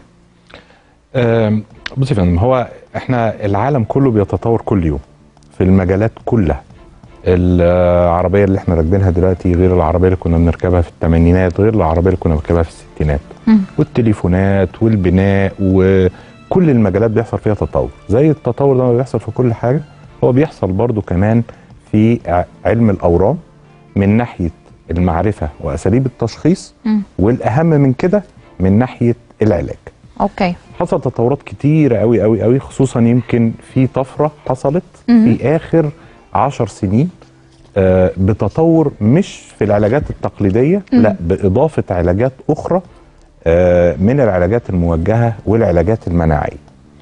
آم، بصي يا فندم هو احنا العالم كله بيتطور كل يوم في المجالات كلها العربيه اللي احنا راكبينها دلوقتي غير العربيه اللي كنا بنركبها في الثمانينات غير العربيه اللي كنا بنركبها في الستينات
مم.
والتليفونات والبناء وكل المجالات بيحصل فيها تطور زي التطور ده ما بيحصل في كل حاجه هو بيحصل برضو كمان في ع- علم الاورام من ناحيه المعرفه واساليب التشخيص
مم.
والاهم من كده من ناحيه العلاج
اوكي
حصل تطورات كتيرة قوي قوي قوي خصوصا يمكن في طفرة حصلت
مهم.
في آخر عشر سنين آه، بتطور مش في العلاجات التقليدية لا بإضافة علاجات أخرى آه، من العلاجات الموجهة والعلاجات المناعية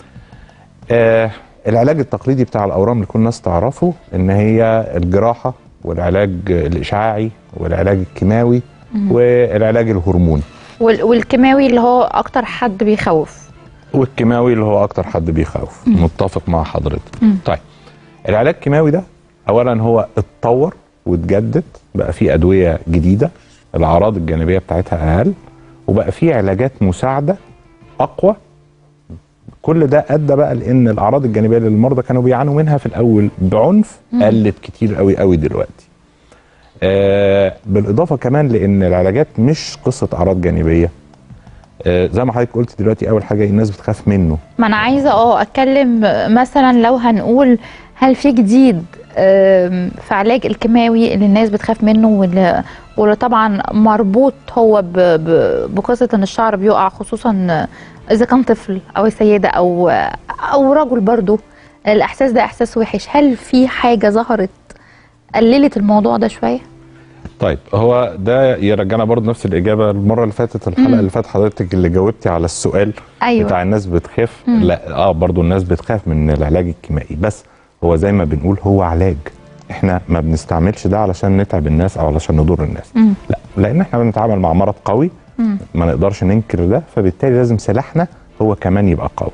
آه، العلاج التقليدي بتاع الأورام اللي كل الناس تعرفه إن هي الجراحة والعلاج الإشعاعي والعلاج الكيماوي والعلاج الهرموني
وال- والكيماوي اللي هو اكتر حد بيخوف
والكيماوي اللي هو اكتر حد بيخوف متفق مع حضرتك طيب العلاج الكيماوي ده اولا هو اتطور واتجدد بقى فيه ادويه جديده الاعراض الجانبيه بتاعتها اقل وبقى فيه علاجات مساعده اقوى كل ده ادى بقى لان الاعراض الجانبيه اللي المرضى كانوا بيعانوا منها في الاول بعنف قلت كتير قوي قوي دلوقتي آه بالاضافه كمان لان العلاجات مش قصه اعراض جانبيه آه زي ما حضرتك قلت دلوقتي اول حاجه الناس بتخاف منه
ما انا عايزه اه اتكلم مثلا لو هنقول هل في جديد آم، في علاج الكيماوي اللي الناس بتخاف منه واللي, واللي طبعا مربوط هو ب- ب- بقصه ان الشعر بيقع خصوصا اذا كان طفل او سيده او او رجل برضو الاحساس ده احساس وحش هل في حاجه ظهرت قللت الموضوع ده شويه
طيب هو ده يرجعنا برضه نفس الاجابه المره اللي فاتت الحلقه اللي فاتت حضرتك اللي جاوبتي على السؤال
أيوة.
بتاع الناس بتخاف لا اه برضه الناس بتخاف من العلاج الكيميائي بس هو زي ما بنقول هو علاج احنا ما بنستعملش ده علشان نتعب الناس او علشان نضر الناس
مم.
لا لان احنا بنتعامل مع مرض قوي ما نقدرش ننكر ده فبالتالي لازم سلاحنا هو كمان يبقى قوي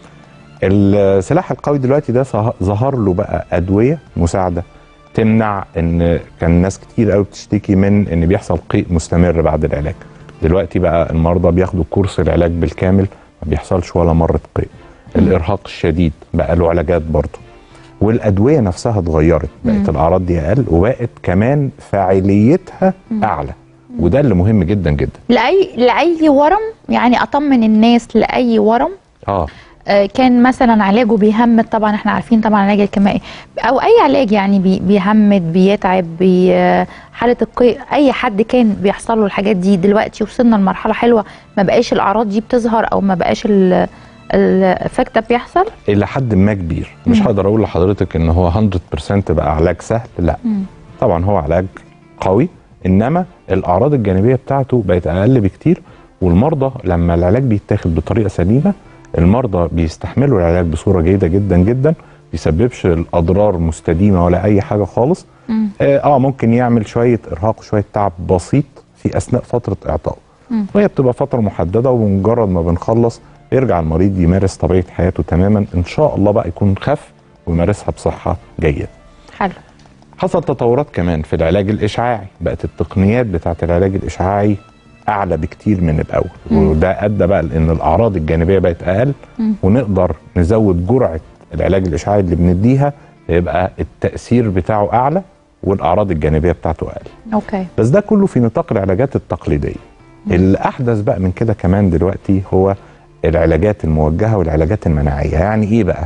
السلاح القوي دلوقتي ده ظه- ظهر له بقى ادويه مساعده تمنع ان كان ناس كتير قوي بتشتكي من ان بيحصل قيء مستمر بعد العلاج دلوقتي بقى المرضى بياخدوا كورس العلاج بالكامل ما بيحصلش ولا مره قيء الارهاق الشديد بقى له علاجات برضه والادويه نفسها اتغيرت بقت الاعراض دي اقل وبقت كمان فاعليتها اعلى وده اللي مهم جدا جدا
لاي لاي ورم يعني اطمن الناس لاي ورم
اه
آه، كان مثلا علاجه بيهمد طبعا احنا عارفين طبعا العلاج الكيميائي او اي علاج يعني بي بيهمد بيتعب بي آه، حاله القيء اي حد كان بيحصل له الحاجات دي دلوقتي وصلنا لمرحله حلوه ما بقاش الاعراض دي بتظهر او ما بقاش الافكت ده بيحصل
الى حد ما كبير مش هقدر اقول لحضرتك ان هو 100% بقى علاج سهل لا طبعا هو علاج قوي انما الاعراض الجانبيه بتاعته بقت اقل بكتير والمرضى لما العلاج بيتاخد بطريقه سليمه المرضى بيستحملوا العلاج بصوره جيده جدا جدا بيسببش الاضرار مستديمه ولا اي حاجه خالص اه, آه ممكن يعمل شويه ارهاق وشويه تعب بسيط في اثناء فتره اعطائه وهي بتبقى فتره محدده ومجرد ما بنخلص يرجع المريض يمارس طبيعه حياته تماما ان شاء الله بقى يكون خف ويمارسها بصحه جيده
حلو
حصل تطورات كمان في العلاج الاشعاعي بقت التقنيات بتاعه العلاج الاشعاعي اعلى بكتير من الاول وده ادى بقى لان الاعراض الجانبيه بقت اقل ونقدر نزود جرعه العلاج الاشعاعي اللي بنديها يبقى التاثير بتاعه اعلى والاعراض الجانبيه بتاعته اقل
اوكي
بس ده كله في نطاق العلاجات التقليديه الاحدث بقى من كده كمان دلوقتي هو العلاجات الموجهه والعلاجات المناعيه يعني ايه بقى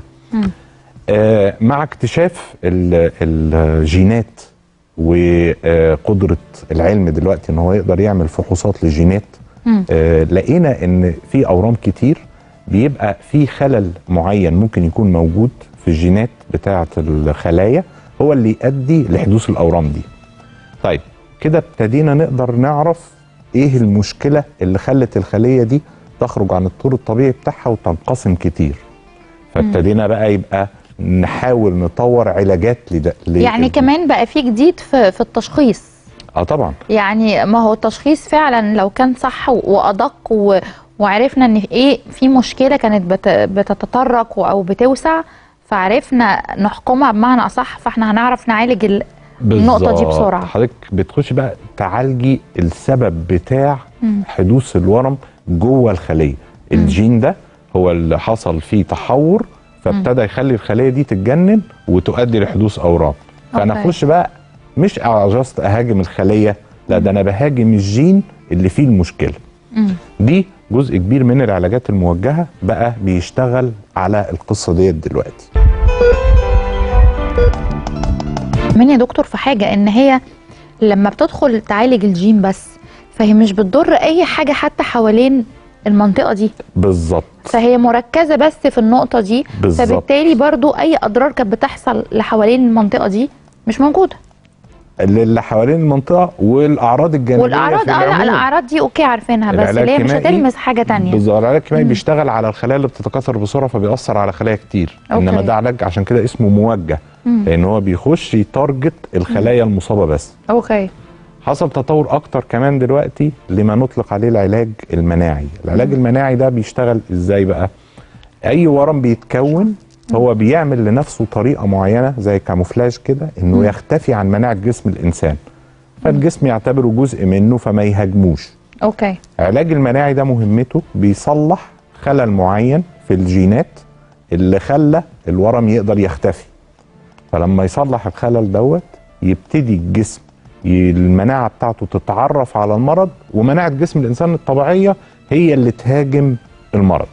آه مع اكتشاف ال- الجينات وقدره العلم دلوقتي ان هو يقدر يعمل فحوصات للجينات آه لقينا ان في اورام كتير بيبقى في خلل معين ممكن يكون موجود في الجينات بتاعه الخلايا هو اللي يؤدي لحدوث الاورام دي طيب كده ابتدينا نقدر نعرف ايه المشكله اللي خلت الخليه دي تخرج عن الطور الطبيعي بتاعها وتنقسم كتير فابتدينا بقى يبقى نحاول نطور علاجات لده
يعني
لل-
كمان بقى في جديد في, في التشخيص
اه طبعا
يعني ما هو التشخيص فعلا لو كان صح و- وادق و... وعرفنا ان ايه في مشكله كانت بت... بتتطرق و- او بتوسع فعرفنا نحكمها بمعنى اصح فاحنا هنعرف نعالج ال... النقطة دي
بالظبط.
بسرعة.
حضرتك بتخش بقى تعالجي السبب بتاع حدوث الورم جوه الخليه الجين ده هو اللي حصل فيه تحور فابتدى يخلي الخليه دي تتجنن وتؤدي لحدوث اورام فانا
أوكي.
اخش بقى مش جاست اهاجم الخليه لا ده انا بهاجم الجين اللي فيه المشكله دي جزء كبير من العلاجات الموجهه بقى بيشتغل على القصه ديت دلوقتي
من يا دكتور في حاجه ان هي لما بتدخل تعالج الجين بس فهي مش بتضر اي حاجه حتى حوالين المنطقه دي
بالظبط
فهي مركزه بس في النقطه دي
بالظبط.
فبالتالي برضو اي اضرار كانت بتحصل لحوالين المنطقه دي مش موجوده
اللي حوالين المنطقه والاعراض الجانبيه
والاعراض
في
اه لا
العموم.
الاعراض دي اوكي عارفينها بس
العلاج
اللي هي مش
الكيميائي
هتلمس حاجه تانية
بالظبط العلاج الكيميائي بيشتغل على الخلايا اللي بتتكاثر بسرعه فبيأثر على خلايا كتير
أوكي.
انما ده علاج عشان كده اسمه موجه لان هو بيخش يتارجت الخلايا المصابه بس
اوكي
حصل تطور اكتر كمان دلوقتي لما نطلق عليه العلاج المناعي العلاج المناعي ده بيشتغل ازاي بقى اي ورم بيتكون هو بيعمل لنفسه طريقه معينه زي كاموفلاج كده انه يختفي عن مناعه جسم الانسان فالجسم يعتبره جزء منه فما يهاجموش
اوكي
العلاج المناعي ده مهمته بيصلح خلل معين في الجينات اللي خلى الورم يقدر يختفي فلما يصلح الخلل دوت يبتدي الجسم ي- المناعة بتاعته تتعرف على المرض ومناعة جسم الإنسان الطبيعية هي اللي تهاجم المرض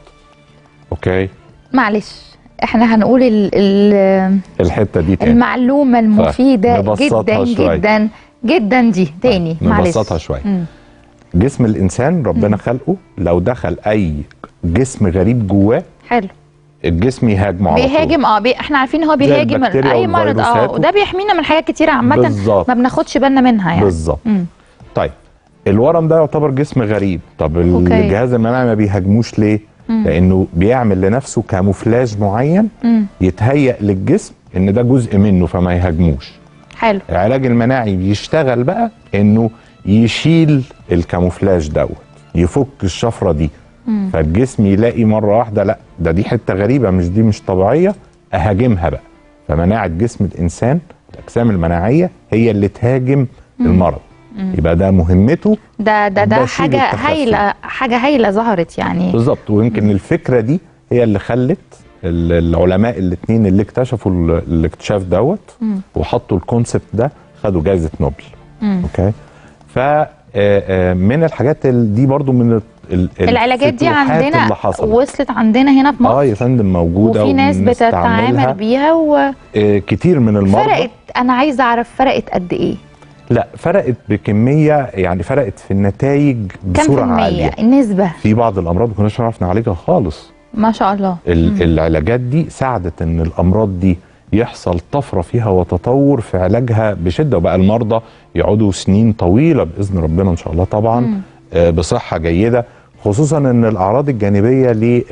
أوكي
معلش احنا هنقول ال ال
الحتة دي تاني
المعلومه المفيده
نبسطها
جدا
شوية.
جدا جدا دي تاني معلش
نبسطها شوية
مم.
جسم الإنسان ربنا خلقه لو دخل أي جسم غريب جواه
حلو
الجسم يهاجمه على طول.
بيهاجم اه بي... احنا عارفين هو بيهاجم
البكتيريا
اي مرض اه
والفيروسات و-
وده بيحمينا من حاجات كتيره عامه
بالظبط.
ما بناخدش بالنا منها يعني
بالظبط
مم.
طيب الورم ده يعتبر جسم غريب طب
أوكي.
الجهاز المناعي ما بيهاجموش ليه لانه بيعمل لنفسه كاموفلاج معين
مم.
يتهيأ للجسم ان ده جزء منه فما يهاجموش
حلو
العلاج المناعي بيشتغل بقى انه يشيل الكاموفلاج دوت يفك الشفره دي فالجسم يلاقي مره واحده لا ده دي حته غريبه مش دي مش طبيعيه اهاجمها بقى فمناعه جسم الانسان الاجسام المناعيه هي اللي تهاجم المرض يبقى ده مهمته
ده ده ده
ده شيل
حاجه
التخفي.
هايله حاجه هايله ظهرت يعني
بالظبط ويمكن الفكره دي هي اللي خلت ال- العلماء الاثنين اللي اكتشفوا ال- الاكتشاف دوت وحطوا الكونسبت ده خدوا جائزه نوبل اوكي ف آه، آه، من الحاجات ال- دي برضو من ال- ال-
العلاجات دي
الفتوحات
عندنا
اللي حصلت
وصلت عندنا هنا في مصر
اه يا فندم موجوده
وفي ناس
وبنستعملها.
بتتعامل بيها وفرقت
آه، كتير من المرضى
انا عايزه اعرف فرقت قد ايه
لا فرقت بكميه يعني فرقت في النتائج
كم في
بسرعه
المية
عاليه
النسبه
في بعض الامراض ما كناش نعرف نعالجها خالص
ما شاء الله
ال- العلاجات دي ساعدت ان الامراض دي يحصل طفره فيها وتطور في علاجها بشده وبقى المرضى يقعدوا سنين طويله باذن ربنا ان شاء الله طبعا آه، بصحه جيده خصوصا ان الاعراض الجانبيه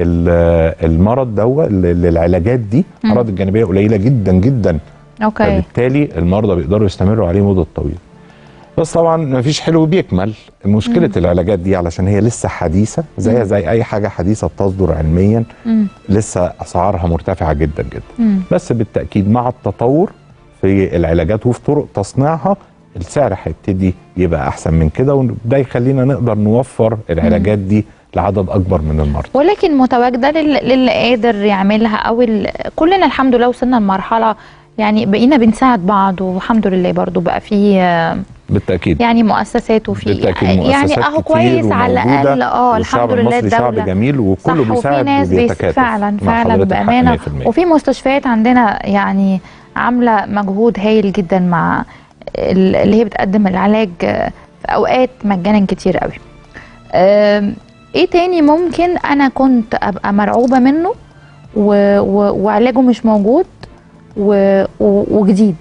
للمرض دوت للعلاجات دي الاعراض الجانبيه قليله جدا جدا
اوكي
فبالتالي المرضى بيقدروا يستمروا عليه مده طويله بس طبعا مفيش حلو بيكمل مشكله العلاجات دي علشان هي لسه حديثه زيها زي اي حاجه حديثه بتصدر علميا
مم.
لسه اسعارها مرتفعه جدا جدا
مم.
بس بالتاكيد مع التطور في العلاجات وفي طرق تصنيعها السعر هيبتدي يبقى احسن من كده وده يخلينا نقدر نوفر العلاجات دي لعدد اكبر من المرضى
ولكن متواجده لل- للي قادر يعملها او ال... كلنا الحمد لله وصلنا لمرحله يعني بقينا بنساعد بعض والحمد لله برضو بقى في آه،
بالتاكيد
يعني مؤسسات وفي
بالتاكيد
يعني
مؤسسات
اهو
كتير
كويس على
وموجودة،
الاقل اه
والشعب
الحمد لله
المصري شعب
الدوله
جميل وكله
صح وفي
بيساعد
ناس بيس
وبيتكاتف
فعلا
مع
فعلا
حضرتك حق
بامانه
100%.
وفي مستشفيات عندنا يعني عامله مجهود هايل جدا مع ال- اللي هي بتقدم العلاج آه، في اوقات مجانا كتير قوي آم، ايه تاني ممكن انا كنت ابقى مرعوبه منه و... و... وعلاجه مش موجود و... و... وجديد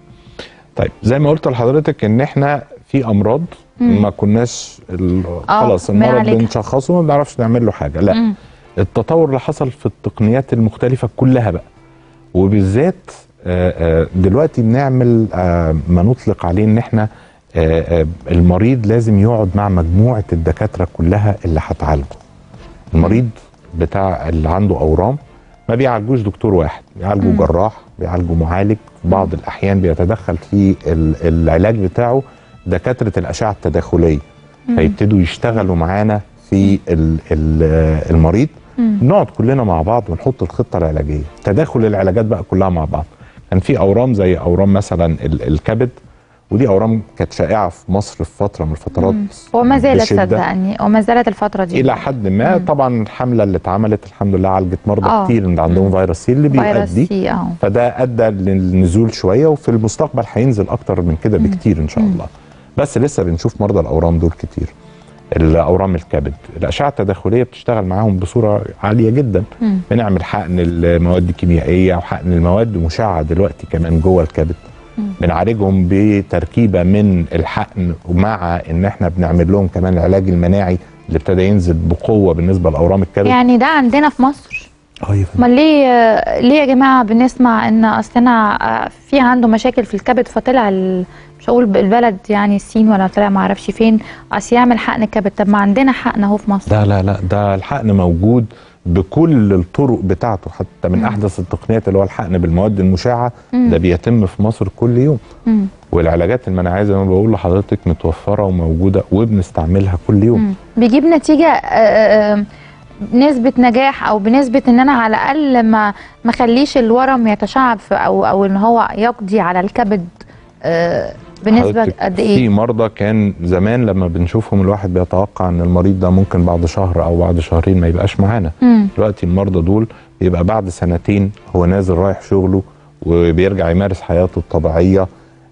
طيب زي ما قلت لحضرتك ان احنا في امراض
مم.
ما كناش ال-
آه،
خلاص المرض
بنعالجها.
بنشخصه ما بنعرفش نعمل له حاجه لا
مم.
التطور اللي حصل في التقنيات المختلفه كلها بقى وبالذات آه، آه، دلوقتي بنعمل آه، ما نطلق عليه ان احنا آه، آه، المريض لازم يقعد مع مجموعه الدكاتره كلها اللي هتعالجه المريض بتاع اللي عنده اورام ما بيعالجوش دكتور واحد بيعالجوا جراح بيعالجوا معالج في بعض الاحيان بيتدخل في ال- العلاج بتاعه دكاتره الاشعه التداخليه هيبتدوا يشتغلوا معانا في ال- ال- المريض نقعد كلنا مع بعض ونحط الخطه العلاجيه تداخل العلاجات بقى كلها مع بعض كان في اورام زي اورام مثلا ال- الكبد ودي اورام كانت شائعه في مصر في فتره من الفترات
وما زالت
بشدة.
صدقني وما زالت الفتره دي
الى حد ما طبعا الحمله اللي اتعملت الحمد لله عالجت مرضى
آه.
كتير اللي عندهم فيروس سي اللي
فيروس
بيؤدي
سي اه
فده ادى للنزول شويه وفي المستقبل هينزل اكتر من كده بكتير ان شاء الله بس لسه بنشوف مرضى الاورام دول كتير الاورام الكبد الاشعه التداخليه بتشتغل معاهم بصوره عاليه جدا
مم.
بنعمل حقن المواد الكيميائيه وحقن المواد مشعه دلوقتي كمان جوه الكبد بنعالجهم بتركيبه من الحقن ومع ان احنا بنعمل لهم كمان العلاج المناعي اللي ابتدى ينزل بقوه بالنسبه لاورام الكبد
يعني ده عندنا في مصر
اه يا فندم.
امال ليه ليه يا جماعه بنسمع ان اصلنا في عنده مشاكل في الكبد فطلع ال... مش هقول البلد يعني الصين ولا طلع ما اعرفش فين اصل يعمل حقن كبد طب ما عندنا حقن اهو في مصر
لا لا لا ده الحقن موجود بكل الطرق بتاعته حتى من احدث التقنيات اللي هو الحقن بالمواد المشعه ده بيتم في مصر كل يوم
مم.
والعلاجات المناعيه زي ما بقول لحضرتك متوفره وموجوده وبنستعملها كل يوم
مم. بيجيب نتيجه آه، آه، نسبة نجاح او بنسبة ان انا على الاقل ما ما اخليش الورم يتشعب في- او او ان هو يقضي على الكبد آه، بنسبة
حضرتك
قد
في
ايه؟
مرضى كان زمان لما بنشوفهم الواحد بيتوقع ان المريض ده ممكن بعد شهر او بعد شهرين ما يبقاش معانا
مم.
دلوقتي المرضى دول بيبقى بعد سنتين هو نازل رايح شغله وبيرجع يمارس حياته الطبيعيه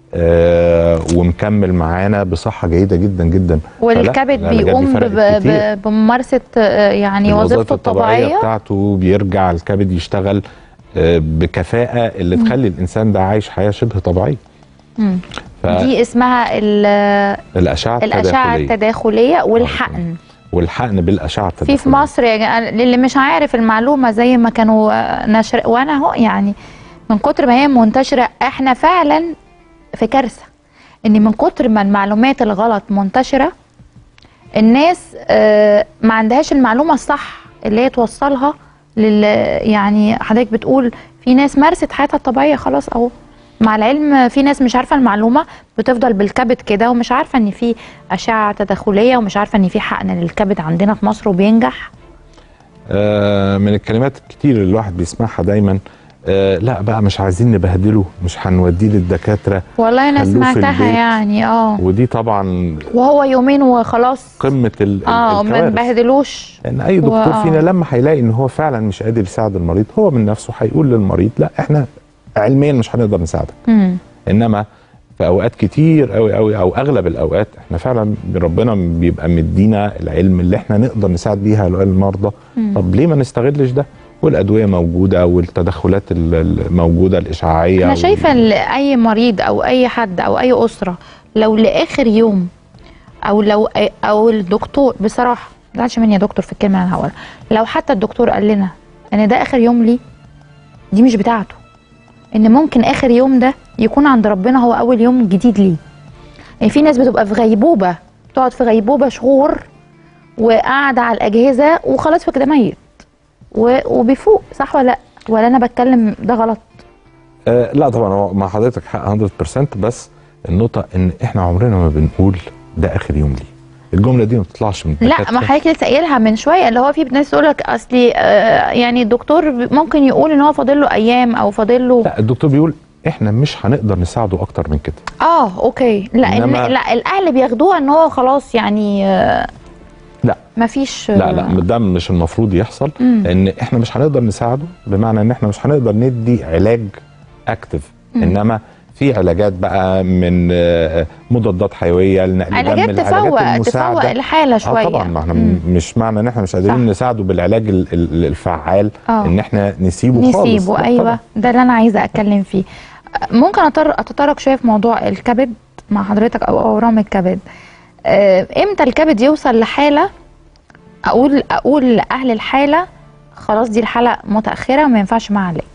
آه ومكمل معانا بصحه جيده جدا جدا
والكبد
فلا، العلاجات دي
بيقوم
فرقت
ب-
كتير.
ب- بممارسة آه، يعني وظيفته الطبيعية
بتاعته بيرجع الكبد يشتغل آه، بكفاءه اللي تخلي الانسان ده عايش حياه شبه طبيعيه
مم.
فالاشعه
دي اسمها ال- الأشعة
التداخليه
التداخلية والحقن
والحقن بالاشعه
في
التداخليه
في مصر يا جماعة للي مش عارف المعلومة زي ما كانوا آه، نشر وانا اهو يعني من كتر ما هي منتشرة احنا فعلا في كارثة ان من كتر ما المعلومات الغلط منتشرة الناس آه، ما عندهاش المعلومة الصح اللي هي توصلها لل يعني حضرتك بتقول في ناس مارست حياتها الطبيعية خلاص اهو مع العلم في ناس مش عارفة المعلومة بتفضل بالكبد كده ومش عارفة ان في أشعة تداخلية ومش عارفة ان في حقن للكبد عندنا في مصر وبينجح
آه، من الكلمات الكتير اللي الواحد بيسمعها دايما آه، لا بقى مش عايزين نبهدله مش هنوديه للدكاتره
والله انا
خلوه في
سمعتها
البيت.
يعني اه
ودي طبعا
وهو يومين وخلاص
قمه ال- ال-
اه ما
الكوارث
نبهدلوش
لان اي دكتور
و-
فينا لما هيلاقي ان هو فعلا مش قادر يساعد المريض هو من نفسه هيقول للمريض لا احنا علميا مش هنقدر نساعدك
مم.
انما في اوقات كتير قوي قوي او اغلب الاوقات احنا فعلا ربنا بيبقى مدينا العلم اللي احنا نقدر نساعد بيها المرضى طب ليه ما نستغلش ده والادويه موجوده والتدخلات ال- الموجوده الاشعاعيه
انا
وال-
شايفه ان اي مريض او اي حد او اي اسره لو لاخر يوم او لو او الدكتور بصراحه ما تزعلش مني يا دكتور في الكلمه اللي انا هقولها لو حتى الدكتور قال لنا ان ده اخر يوم ليه دي مش بتاعته ان ممكن اخر يوم ده يكون عند ربنا هو اول يوم جديد ليه يعني في ناس بتبقى في غيبوبه بتقعد في غيبوبه شهور وقاعده على الاجهزه وخلاص فكده ميت و- وبيفوق صح ولا لا ولا انا بتكلم ده غلط
آه لا طبعا هو مع حضرتك حق 100% بس النقطه ان احنا عمرنا ما بنقول ده اخر يوم ليه الجمله دي ما بتطلعش من
لا
الدكاترة.
ما حضرتك لسه قايلها من شويه اللي هو في ناس تقول لك اصلي آه يعني الدكتور ممكن يقول ان هو فاضل له ايام او فاضل له
لا الدكتور بيقول احنا مش هنقدر نساعده اكتر من كده
اه اوكي لا إن
إنما-
لا الاهل بياخدوها ان هو خلاص يعني آه
لا
مفيش
لا لا ده مش المفروض يحصل
مم.
لان احنا مش هنقدر نساعده بمعنى ان احنا مش هنقدر ندي علاج اكتف انما في علاجات بقى من آه، مضادات حيويه لنقل
علاجات
دم العلاجات
تفوق
المساعدة.
تفوق الحاله شويه
اه طبعا ما احنا
مم.
مش معنى ان احنا مش قادرين
صح.
نساعده بالعلاج ال- ال- الفعال
آه.
ان احنا نسيبه خالص
نسيبه
لا
ايوه
طبعاً.
ده اللي انا عايزه اتكلم فيه ممكن أطر- اتطرق شويه في موضوع الكبد مع حضرتك او اورام الكبد آه، امتى الكبد يوصل لحاله اقول اقول لاهل الحاله خلاص دي الحاله متاخره وما ينفعش معاها علاج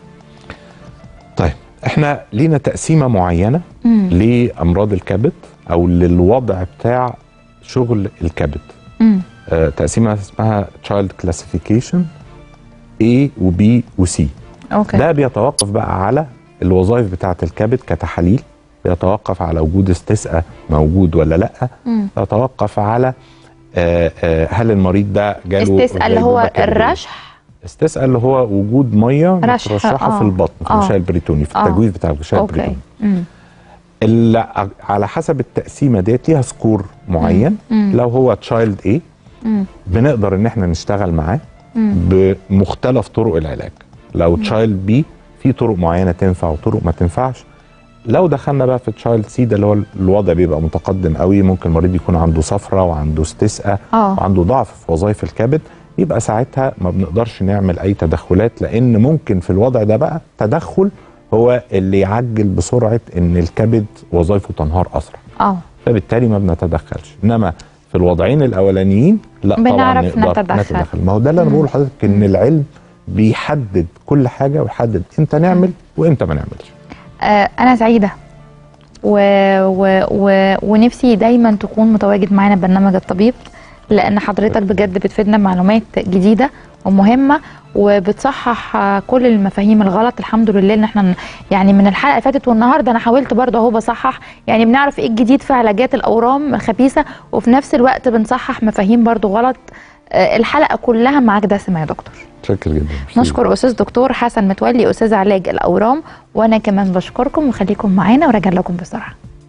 طيب احنا لينا تقسيمه معينه
مم.
لامراض الكبد او للوضع بتاع شغل الكبد
مم.
آه، تقسيمه اسمها تشايلد كلاسيفيكيشن A و B و C
اوكي
ده بيتوقف بقى على الوظائف بتاعه الكبد كتحاليل بيتوقف على وجود استسقاء موجود ولا لا
مم.
يتوقف على آه، آه، هل المريض ده جاله
استسقى اللي هو
غيبوبة كبدية؟
الرشح
استسقاء اللي هو وجود ميه
رشح،
مترشحه
آه.
في البطن في
آه.
الغشاء البريتوني في
آه.
التجويف بتاع الغشاء
اوكي
البريتوني
مم.
اللي على حسب التقسيمه ديت ليها سكور معين
مم.
لو هو تشايلد ايه
مم.
بنقدر ان احنا نشتغل معاه
مم.
بمختلف طرق العلاج لو تشايلد بي في طرق معينه تنفع وطرق ما تنفعش لو دخلنا بقى في تشايلد سي ده اللي هو الوضع بيبقى متقدم قوي ممكن المريض يكون عنده صفرة وعنده استسقاء
اه
وعنده ضعف في وظائف الكبد يبقى ساعتها ما بنقدرش نعمل اي تدخلات لان ممكن في الوضع ده بقى تدخل هو اللي يعجل بسرعه ان الكبد وظائفه تنهار اسرع
اه
فبالتالي ما بنتدخلش انما في الوضعين الاولانيين لا طبعا
بنعرف
نقدر
نتدخل.
نتدخل ما هو ده اللي انا بقول لحضرتك ان العلم بيحدد كل حاجه ويحدد امتى نعمل وامتى ما نعملش
آه، انا سعيده و... و... و... ونفسي دايما تكون متواجد معانا برنامج الطبيب لان حضرتك بجد بتفيدنا معلومات جديده ومهمه وبتصحح آه، كل المفاهيم الغلط الحمد لله ان احنا ن- يعني من الحلقه اللي فاتت والنهارده انا حاولت برضه اهو بصحح يعني بنعرف ايه الجديد في علاجات الاورام الخبيثه وفي نفس الوقت بنصحح مفاهيم برضه غلط آه، الحلقه كلها معاك دسمه يا دكتور
شكر جدا
نشكر استاذ دكتور حسن متولي استاذ علاج الاورام وانا كمان بشكركم وخليكم معانا وراجع لكم بسرعه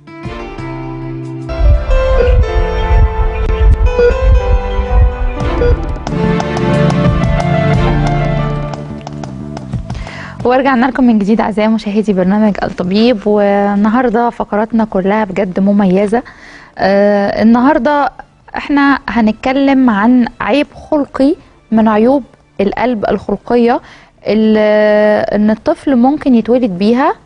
ورجعنا لكم من جديد اعزائي مشاهدي برنامج الطبيب والنهارده فقراتنا كلها بجد مميزه آه النهارده احنا هنتكلم عن عيب خلقي من عيوب القلب الخلقيه اللي ان الطفل ممكن يتولد بيها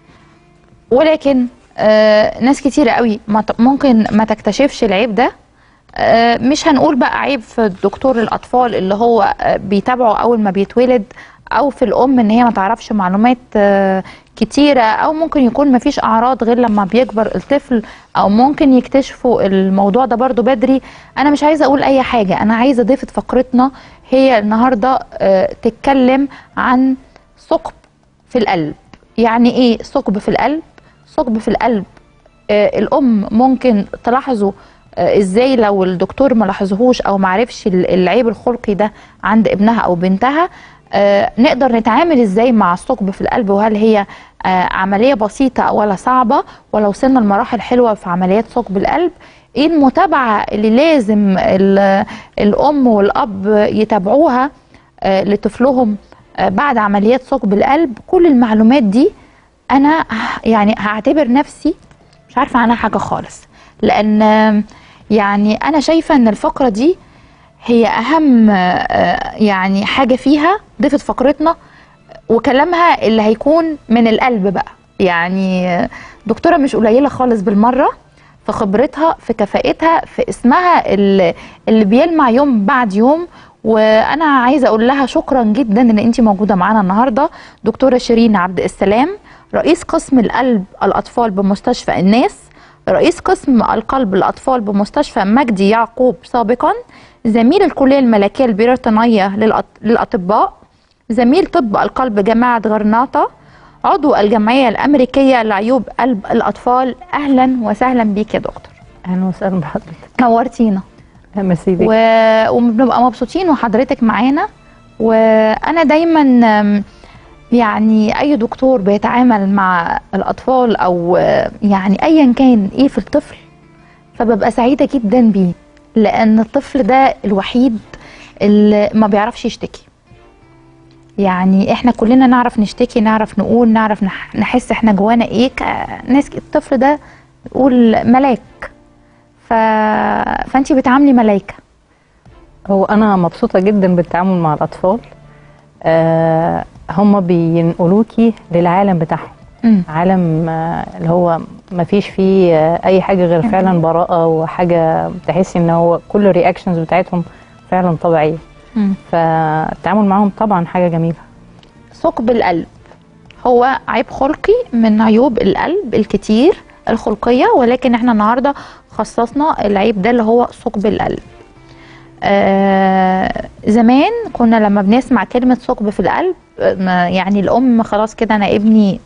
ولكن آه ناس كتير قوي ما ت- ممكن ما تكتشفش العيب ده آه، مش هنقول بقى عيب في دكتور الاطفال اللي هو آه، بيتابعه اول ما بيتولد او في الام ان هي ما تعرفش معلومات آه، كتيره او ممكن يكون ما فيش اعراض غير لما بيكبر الطفل او ممكن يكتشفوا الموضوع ده برضو بدري انا مش عايزه اقول اي حاجه انا عايزه ضيفه فقرتنا هي النهارده آه، تتكلم عن ثقب في القلب يعني ايه ثقب في القلب ثقب في القلب آه، الام ممكن تلاحظه آه، ازاي لو الدكتور ما لاحظهوش او ما عرفش ال- العيب الخلقي ده عند ابنها او بنتها آه، نقدر نتعامل ازاي مع الثقب في القلب وهل هي آه، عمليه بسيطه ولا صعبه ولو وصلنا لمراحل حلوه في عمليات ثقب القلب ايه المتابعه اللي لازم ال- الام والاب يتابعوها آه، لطفلهم آه، بعد عمليات ثقب القلب كل المعلومات دي انا ه- يعني هعتبر نفسي مش عارفه عنها حاجه خالص لان آم، يعني انا شايفه ان الفقره دي هي اهم آه، يعني حاجه فيها ضيفه فقرتنا وكلامها اللي هيكون من القلب بقى يعني آه، دكتوره مش قليله خالص بالمره في خبرتها في كفاءتها في اسمها اللي, اللي بيلمع يوم بعد يوم وانا عايزه اقول لها شكرا جدا ان انت موجوده معانا النهارده دكتوره شيرين عبد السلام رئيس قسم القلب الاطفال بمستشفى الناس رئيس قسم القلب الاطفال بمستشفى مجدي يعقوب سابقا زميل الكليه الملكيه البريطانيه للأط- للاطباء زميل طب القلب جامعه غرناطه عضو الجمعيه الامريكيه لعيوب قلب الاطفال اهلا وسهلا بيك يا دكتور
اهلا وسهلا بحضرتك
نورتينا
ميرسي بيك
و... وبنبقى مبسوطين وحضرتك معانا وانا دايما أم، يعني اي دكتور بيتعامل مع الاطفال او آه، يعني ايا كان ايه في الطفل فببقى سعيده جدا بيه لان الطفل ده الوحيد اللي ما بيعرفش يشتكي يعني احنا كلنا نعرف نشتكي نعرف نقول نعرف نح- نحس احنا جوانا ايه ناس الطفل ده يقول ملاك ف... فانتي بتعاملي ملايكه
هو انا مبسوطه جدا بالتعامل مع الاطفال آه هم بينقلوكي للعالم بتاعهم
مم.
عالم آه اللي هو ما فيش فيه آه اي حاجه غير فعلا براءه وحاجه تحسي ان هو كل الرياكشنز بتاعتهم فعلا طبيعيه
مم.
فالتعامل معاهم طبعا حاجه جميله
ثقب القلب هو عيب خلقي من عيوب القلب الكتير الخلقية ولكن احنا النهاردة خصصنا العيب ده اللي هو ثقب القلب آه زمان كنا لما بنسمع كلمة ثقب في القلب آه، ما- يعني الأم خلاص كده أنا ابني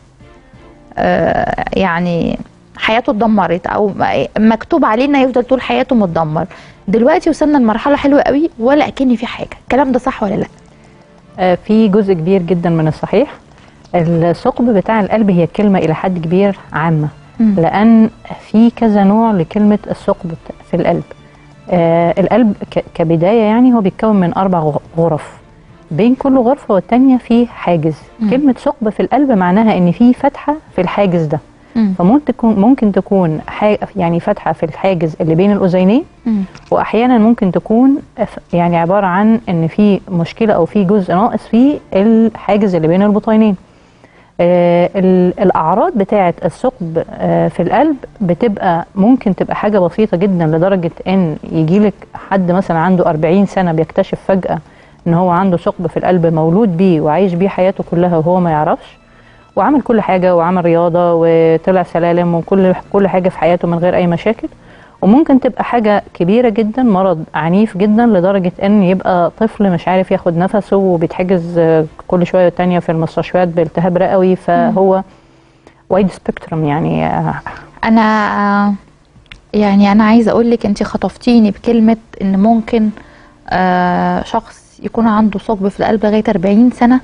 آه يعني حياته اتدمرت أو م- مكتوب عليه إنه يفضل طول حياته متدمر دلوقتي وصلنا لمرحلة حلوة قوي ولا أكن في حاجة الكلام ده صح ولا لا؟
آه، في جزء كبير جدا من الصحيح الثقب بتاع القلب هي كلمة إلى حد كبير عامة
مم.
لأن في كذا نوع لكلمة الثقب بت- في القلب آه القلب ك- كبداية يعني هو بيتكون من أربع غ- غرف بين كل غرفة والتانية في حاجز
مم.
كلمة ثقب في القلب معناها إن في فتحة في الحاجز ده
مم.
فممكن تكون ممكن تكون حاجة يعني فتحة في الحاجز اللي بين الأذينين
مم.
واحيانا ممكن تكون أف- يعني عباره عن ان في مشكله او في جزء ناقص في الحاجز اللي بين البطينين آه، ال- الاعراض بتاعه الثقب آه، في القلب بتبقى ممكن تبقى حاجه بسيطه جدا لدرجه ان يجيلك حد مثلا عنده 40 سنه بيكتشف فجاه ان هو عنده ثقب في القلب مولود بيه وعايش بيه حياته كلها وهو ما يعرفش وعمل كل حاجه وعمل رياضه وطلع سلالم وكل كل حاجه في حياته من غير اي مشاكل وممكن تبقى حاجة كبيرة جدا مرض عنيف جدا لدرجة ان يبقى طفل مش عارف ياخد نفسه وبيتحجز آه، كل شوية تانية في المستشفيات بالتهاب رئوي فهو وايد سبيكترم يعني آه،
انا يعني انا عايزه اقول لك انت خطفتيني بكلمه ان ممكن آه شخص يكون عنده ثقب في القلب لغايه 40 سنه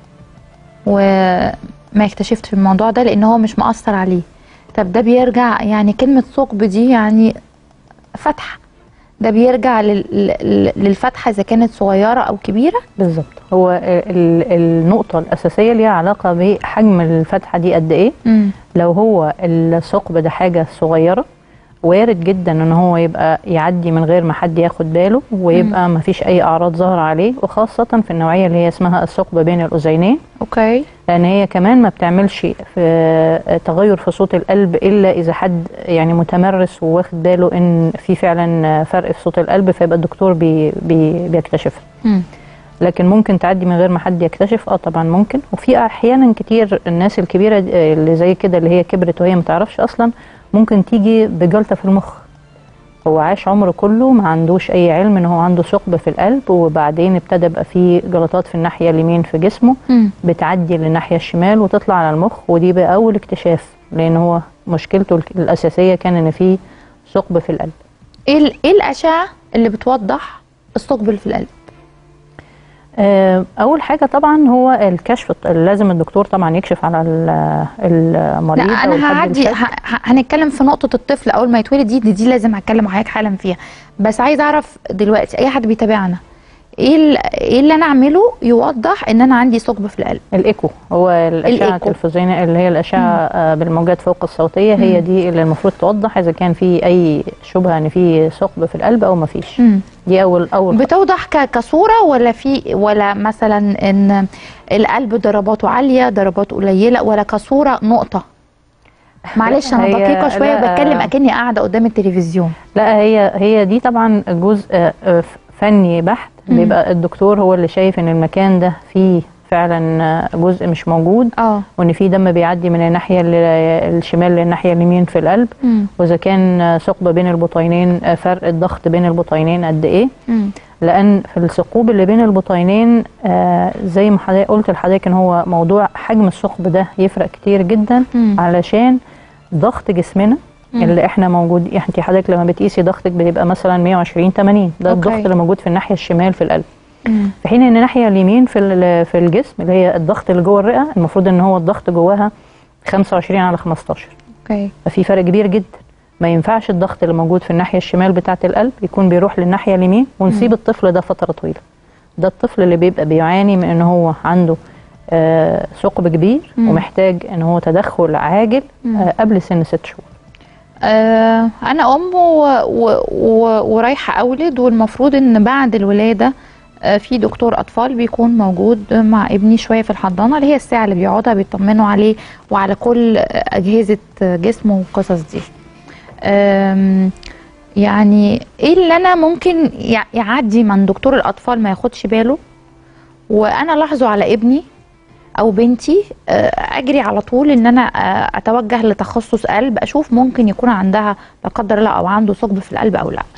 وما يكتشفش في الموضوع ده لان هو مش مأثر عليه طب ده بيرجع يعني كلمه ثقب دي يعني فتحه ده بيرجع لل- لل- للفتحه اذا كانت صغيره او كبيره
بالظبط هو ال- النقطة الأساسية ليها علاقة بحجم الفتحة دي قد إيه
امم
لو هو الثقب ده حاجة صغيرة وارد جدا ان هو يبقى يعدي من غير ما حد ياخد باله ويبقى ما فيش اي اعراض ظاهره عليه وخاصه في النوعيه اللي هي اسمها الثقب بين الاذينين
اوكي
لان هي كمان ما بتعملش في تغير في صوت القلب الا اذا حد يعني متمرس وواخد باله ان في فعلا فرق في صوت القلب فيبقى الدكتور بي بي بيكتشفها
امم
لكن ممكن تعدي من غير ما حد يكتشف اه طبعا ممكن وفي احيانا كتير الناس الكبيره دي- آه، اللي زي كده اللي هي كبرت وهي ما تعرفش اصلا ممكن تيجي بجلطه في المخ هو عاش عمره كله ما عندوش اي علم ان هو عنده ثقب في القلب وبعدين ابتدى يبقى فيه جلطات في الناحيه اليمين في جسمه
امم
بتعدي للناحيه الشمال وتطلع على المخ ودي بقى اول اكتشاف لان هو مشكلته الك- الاساسيه كان ان فيه ثقب في القلب
ايه ال- ايه الاشعه اللي بتوضح الثقب اللي في القلب
آه، اول حاجه طبعا هو الكشف الط- لازم الدكتور طبعا يكشف على ال- المريض
لا
او
انا
الحد
هعدي
الشاك.
ه- ه- هنتكلم في نقطه الطفل اول ما يتولد دي دي, دي لازم هتكلم معاك حالا فيها بس عايز اعرف دلوقتي اي حد بيتابعنا ايه ال- ايه اللي انا اعمله يوضح ان انا عندي ثقب في القلب
الايكو هو الاشعه
الإيكو.
التلفزيونيه اللي هي الاشعه آه، بالموجات فوق الصوتيه هي دي اللي المفروض توضح اذا كان في اي شبهه ان في ثقب في القلب او ما فيش
مم.
دي اول اول
بتوضح ك- كصوره ولا في ولا مثلا ان القلب ضرباته عاليه ضرباته قليله ولا كصوره نقطه معلش انا
هي-
دقيقه شويه
لا،
بتكلم اكني قاعده قدام التلفزيون
لا هي هي دي طبعا جزء آه، فني بحت
مم.
بيبقى الدكتور هو اللي شايف ان المكان ده فيه فعلا آه، جزء مش موجود
اه
وان في دم بيعدي من الناحيه ال- الشمال للناحيه اليمين في القلب
مم.
واذا كان آه، ثقب بين البطينين آه، فرق الضغط بين البطينين قد ايه
مم.
لان في الثقوب اللي بين البطينين آه، زي ما حضرتك قلت لحضرتك ان هو موضوع حجم الثقب ده يفرق كتير جدا
مم.
علشان ضغط جسمنا
مم.
اللي احنا موجود انت حضرتك لما بتقيسي ضغطك بيبقى مثلا 120 80 ده
أوكي.
الضغط اللي موجود في الناحيه الشمال في القلب
مم.
في حين ان الناحيه اليمين في ال- في الجسم اللي هي الضغط اللي جوه الرئه المفروض ان هو الضغط جواها 25 على 15
اوكي
ففي فرق كبير جدا ما ينفعش الضغط اللي موجود في الناحيه الشمال بتاعه القلب يكون بيروح للناحيه اليمين ونسيب الطفل ده فتره طويله ده الطفل اللي بيبقى بيعاني من ان هو عنده آه، ثقب كبير
مم.
ومحتاج ان هو تدخل عاجل
مم.
آه، قبل سن ست شهور
آه انا ام و... و... و... ورايحه اولد والمفروض ان بعد الولاده آه في دكتور اطفال بيكون موجود مع ابني شويه في الحضانه اللي هي الساعه اللي بيقعدها بيطمنوا عليه وعلى كل اجهزه جسمه والقصص دي آم، يعني ايه اللي انا ممكن يع- يعدي من دكتور الاطفال ما ياخدش باله وانا لاحظه على ابني او بنتي آه، اجري على طول ان انا آه، اتوجه لتخصص قلب اشوف ممكن يكون عندها لا قدر الله او عنده ثقب في القلب او لا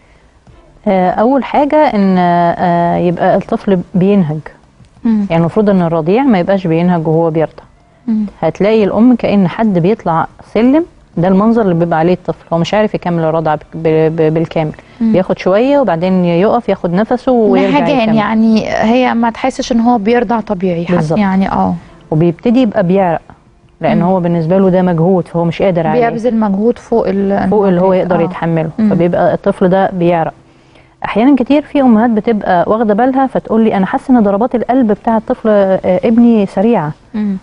آه، اول حاجه ان آه، يبقى الطفل بينهج
مم.
يعني المفروض ان الرضيع ما يبقاش بينهج وهو بيرضع
مم.
هتلاقي الام كأن حد بيطلع سلم ده المنظر اللي بيبقى عليه الطفل هو مش عارف يكمل الرضع بك- ب- ب- بالكامل
مم.
بياخد شويه وبعدين يقف ياخد نفسه ويرجع
نهجان
يكمل
يعني هي ما تحسش ان هو بيرضع طبيعي حتى
بالظبط.
يعني اه
وبيبتدي يبقى بيعرق لان
مم.
هو بالنسبه له ده مجهود فهو مش قادر عليه
بيبذل مجهود فوق ال
فوق اللي هو يقدر
آه.
يتحمله
مم.
فبيبقى الطفل ده بيعرق احيانا كتير في امهات بتبقى واخده بالها فتقول لي انا حاسه ان ضربات القلب بتاع الطفل آه، ابني سريعه
مم.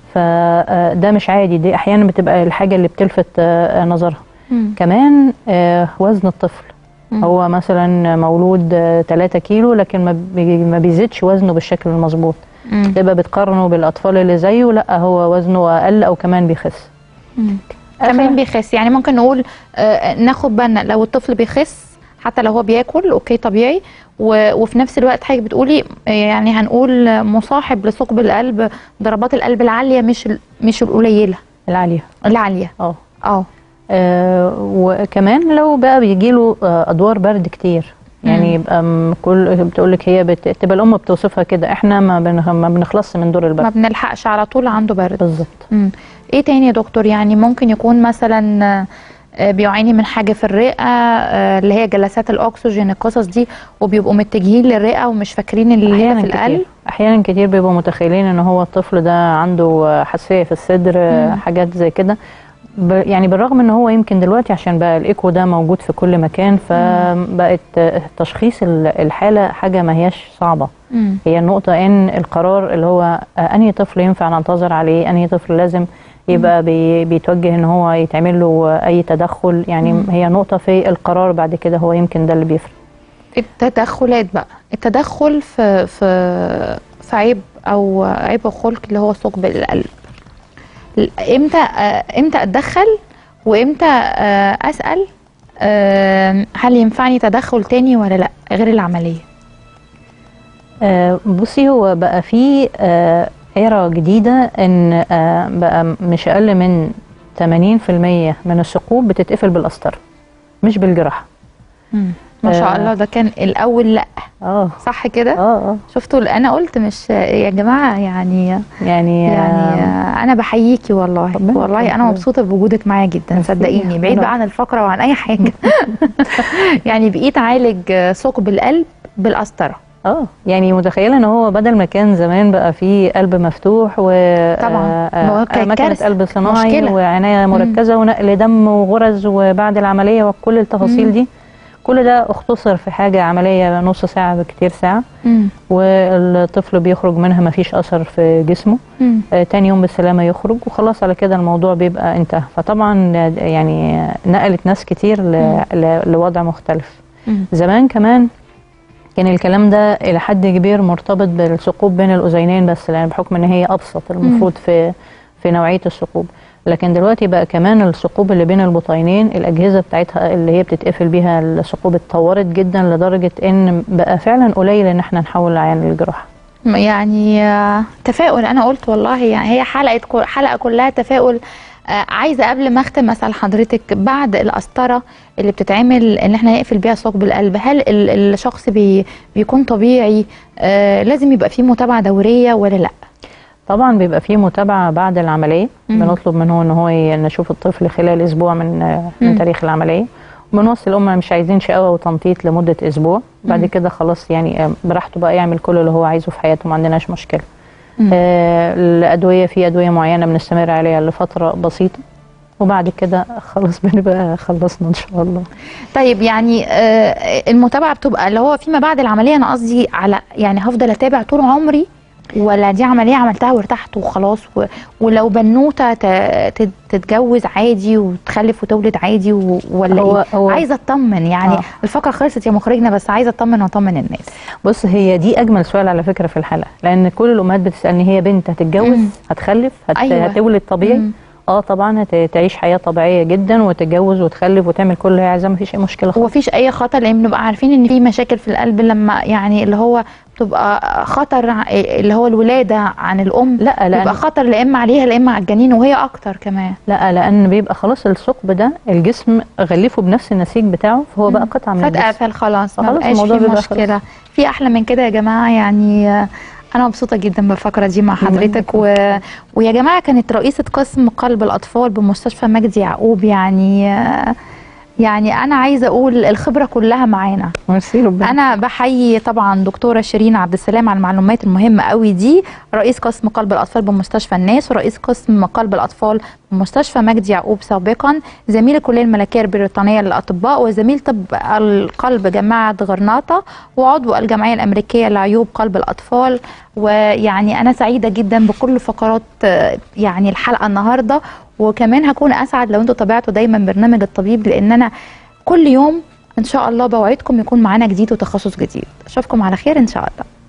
فده مش عادي دي احيانا بتبقى الحاجه اللي بتلفت آه، نظرها
مم.
كمان آه، وزن الطفل
مم.
هو مثلا مولود 3 كيلو لكن ما بي- ما بيزيدش وزنه بالشكل المظبوط
مم.
تبقى بتقارنه بالاطفال اللي زيه لا هو وزنه اقل او كمان بيخس
مم.
آخر-
كمان بيخس يعني ممكن نقول آه ناخد بالنا لو الطفل بيخس حتى لو هو بياكل اوكي طبيعي و... وفي نفس الوقت حضرتك بتقولي آه، يعني هنقول مصاحب لثقب القلب ضربات القلب العاليه مش ال... مش القليله
العاليه
العاليه
اه
اه
آه، وكمان لو بقى بيجيله آه، ادوار برد كتير يعني
مم.
يبقى م- كل بتقول لك هي بت... تبقى الام بتوصفها كده احنا ما, بن... ما بنخلصش من دور
ما
البرد
بنلحقش على طول عنده برد
بالظبط
مم. ايه تاني يا دكتور يعني ممكن يكون مثلا آه، بيعاني من حاجه في الرئه آه، اللي هي جلسات الاكسجين القصص دي وبيبقوا متجهين للرئه ومش فاكرين اللي هي
احيانا
في القلب
كتير احيانا كتير بيبقوا متخيلين ان هو الطفل ده عنده آه، حساسيه في الصدر آه،
مم.
حاجات زي كده ب... يعني بالرغم ان هو يمكن دلوقتي عشان بقى الايكو ده موجود في كل مكان فبقت آه، تشخيص ال- الحاله حاجه ما هياش صعبه
مم.
هي النقطة إن القرار اللي هو آه، أنهي طفل ينفع ننتظر عليه أنهي طفل لازم يبقى بي بيتوجه إن هو يتعمل له آه، أي تدخل يعني
مم.
هي نقطة في القرار بعد كده هو يمكن ده اللي بيفرق
التدخلات بقى التدخل في في في عيب او عيب خلق اللي هو ثقب القلب امتى آه، امتى اتدخل وامتى آه، اسال آه، هل ينفعني تدخل تاني ولا لا غير العمليه
آه، بصي هو بقى في آه، إيرا جديدة إن آه، بقى مش أقل من 80% من الثقوب بتتقفل بالقسطرة مش بالجراحة
ما شاء
آه.
الله ده كان الاول لا
اه
صح كده
اه اه
شفتوا انا قلت مش يا جماعه يعني
يعني
يعني
آه،
آه، انا بحييكي والله
ربنا
والله انا
يخليك.
مبسوطه بوجودك معايا جدا
ميرسي.
صدقيني بعيد
أنا
بقى عن الفقره وعن اي حاجه يعني بقيت اعالج آه، ثقب القلب بالقسطره
اه يعني متخيله ان هو بدل ما كان زمان بقى في قلب مفتوح و
طبعاً.
آه،
ما هو
آه،
كانت
مكنه
كارثة.
قلب صناعي
مشكلة.
وعنايه مركزه ونقل دم وغرز وبعد العمليه وكل التفاصيل
مم.
دي كل ده اختصر في حاجه عمليه نص ساعه بكتير ساعه
مم.
والطفل بيخرج منها ما فيش اثر في جسمه
مم.
آه، تاني يوم بالسلامه يخرج وخلاص على كده الموضوع بيبقى انتهى فطبعا آه، يعني نقلت ناس كتير ل- ل- لوضع مختلف
مم.
زمان كمان كان الكلام ده الى حد كبير مرتبط بالثقوب بين الاذينين بس لان بحكم ان هي ابسط المفروض في في نوعيه الثقوب لكن دلوقتي بقى كمان الثقوب اللي بين البطينين الاجهزه بتاعتها اللي هي بتتقفل بيها الثقوب اتطورت جدا لدرجه ان بقى فعلا قليل ان احنا نحول العيان للجراحه
يعني آه، تفاؤل انا قلت والله يعني هي حلقه كل- حلقه كلها تفاؤل آه، عايزه قبل ما اختم اسال حضرتك بعد القسطره اللي بتتعمل ان احنا نقفل بيها ثقب القلب هل ال- الشخص بي بيكون طبيعي آه لازم يبقى فيه متابعه دوريه ولا لا
طبعا بيبقى فيه متابعه بعد العمليه
مم.
بنطلب منه ان هو ي- نشوف الطفل خلال اسبوع من آه،
مم.
من تاريخ العمليه وبنوصي الام مش عايزين شقاوه وتنطيط لمده اسبوع بعد
مم.
كده خلاص يعني آه، براحته بقى يعمل كل اللي هو عايزه في حياته ما عندناش مشكله
مم.
آه الادويه في ادويه معينه بنستمر عليها لفتره بسيطه وبعد كده خلاص بنبقى خلصنا ان شاء الله
طيب يعني آه، المتابعه بتبقى اللي هو فيما بعد العمليه انا قصدي على يعني هفضل اتابع طول عمري ولا دي عمليه عملتها وارتحت وخلاص و... ولو بنوته ت... تت- تتجوز عادي وتخلف وتولد عادي و... ولا
هو-
ايه
هو-
عايزه اطمن يعني
آه.
الفقره خلصت يا مخرجنا بس عايزه اطمن واطمن الناس
بص هي دي اجمل سؤال على فكره في الحلقه لان كل الامهات بتسالني هي بنت هتتجوز
مم.
هتخلف هت...
أيوة.
هتولد طبيعي
مم.
اه طبعا هتعيش حياه طبيعيه جدا وتتجوز وتخلف وتعمل كل اللي هي عايزاه مفيش اي مشكله
هو
خالص
مفيش اي خطر لان بنبقى عارفين ان في مشاكل في القلب لما يعني اللي هو بتبقى خطر ع- اللي هو الولاده عن الام
لا لان
بيبقى خطر لا اما عليها لا اما على الجنين وهي اكتر كمان
لا لان بيبقى خلاص الثقب ده الجسم غلفه بنفس النسيج بتاعه فهو بقى قطعه من
فجاه
الجسم
قفل خلاص ما
خلاص
بقاش
الموضوع
في
بيبقى
مشكله في احلى من كده يا جماعه يعني آه، انا مبسوطه جدا بالفقره دي مع حضرتك و... ويا جماعه كانت رئيسه قسم قلب الاطفال بمستشفى مجدي يعقوب يعني آه، يعني انا عايزه اقول الخبره كلها معانا
ميرسي ربنا
انا بحيي طبعا دكتوره شيرين عبد السلام على المعلومات المهمه قوي دي رئيس قسم قلب الاطفال بمستشفى الناس ورئيس قسم قلب الاطفال بمستشفى مجدي يعقوب سابقا زميل الكليه الملكيه البريطانيه للاطباء وزميل طب القلب جامعه غرناطه وعضو الجمعيه الامريكيه لعيوب قلب الاطفال ويعني انا سعيده جدا بكل فقرات آه، يعني الحلقه النهارده وكمان هكون اسعد لو انتوا تابعتوا دايما برنامج الطبيب لان انا كل يوم ان شاء الله بوعدكم يكون معانا جديد وتخصص جديد اشوفكم على خير ان شاء الله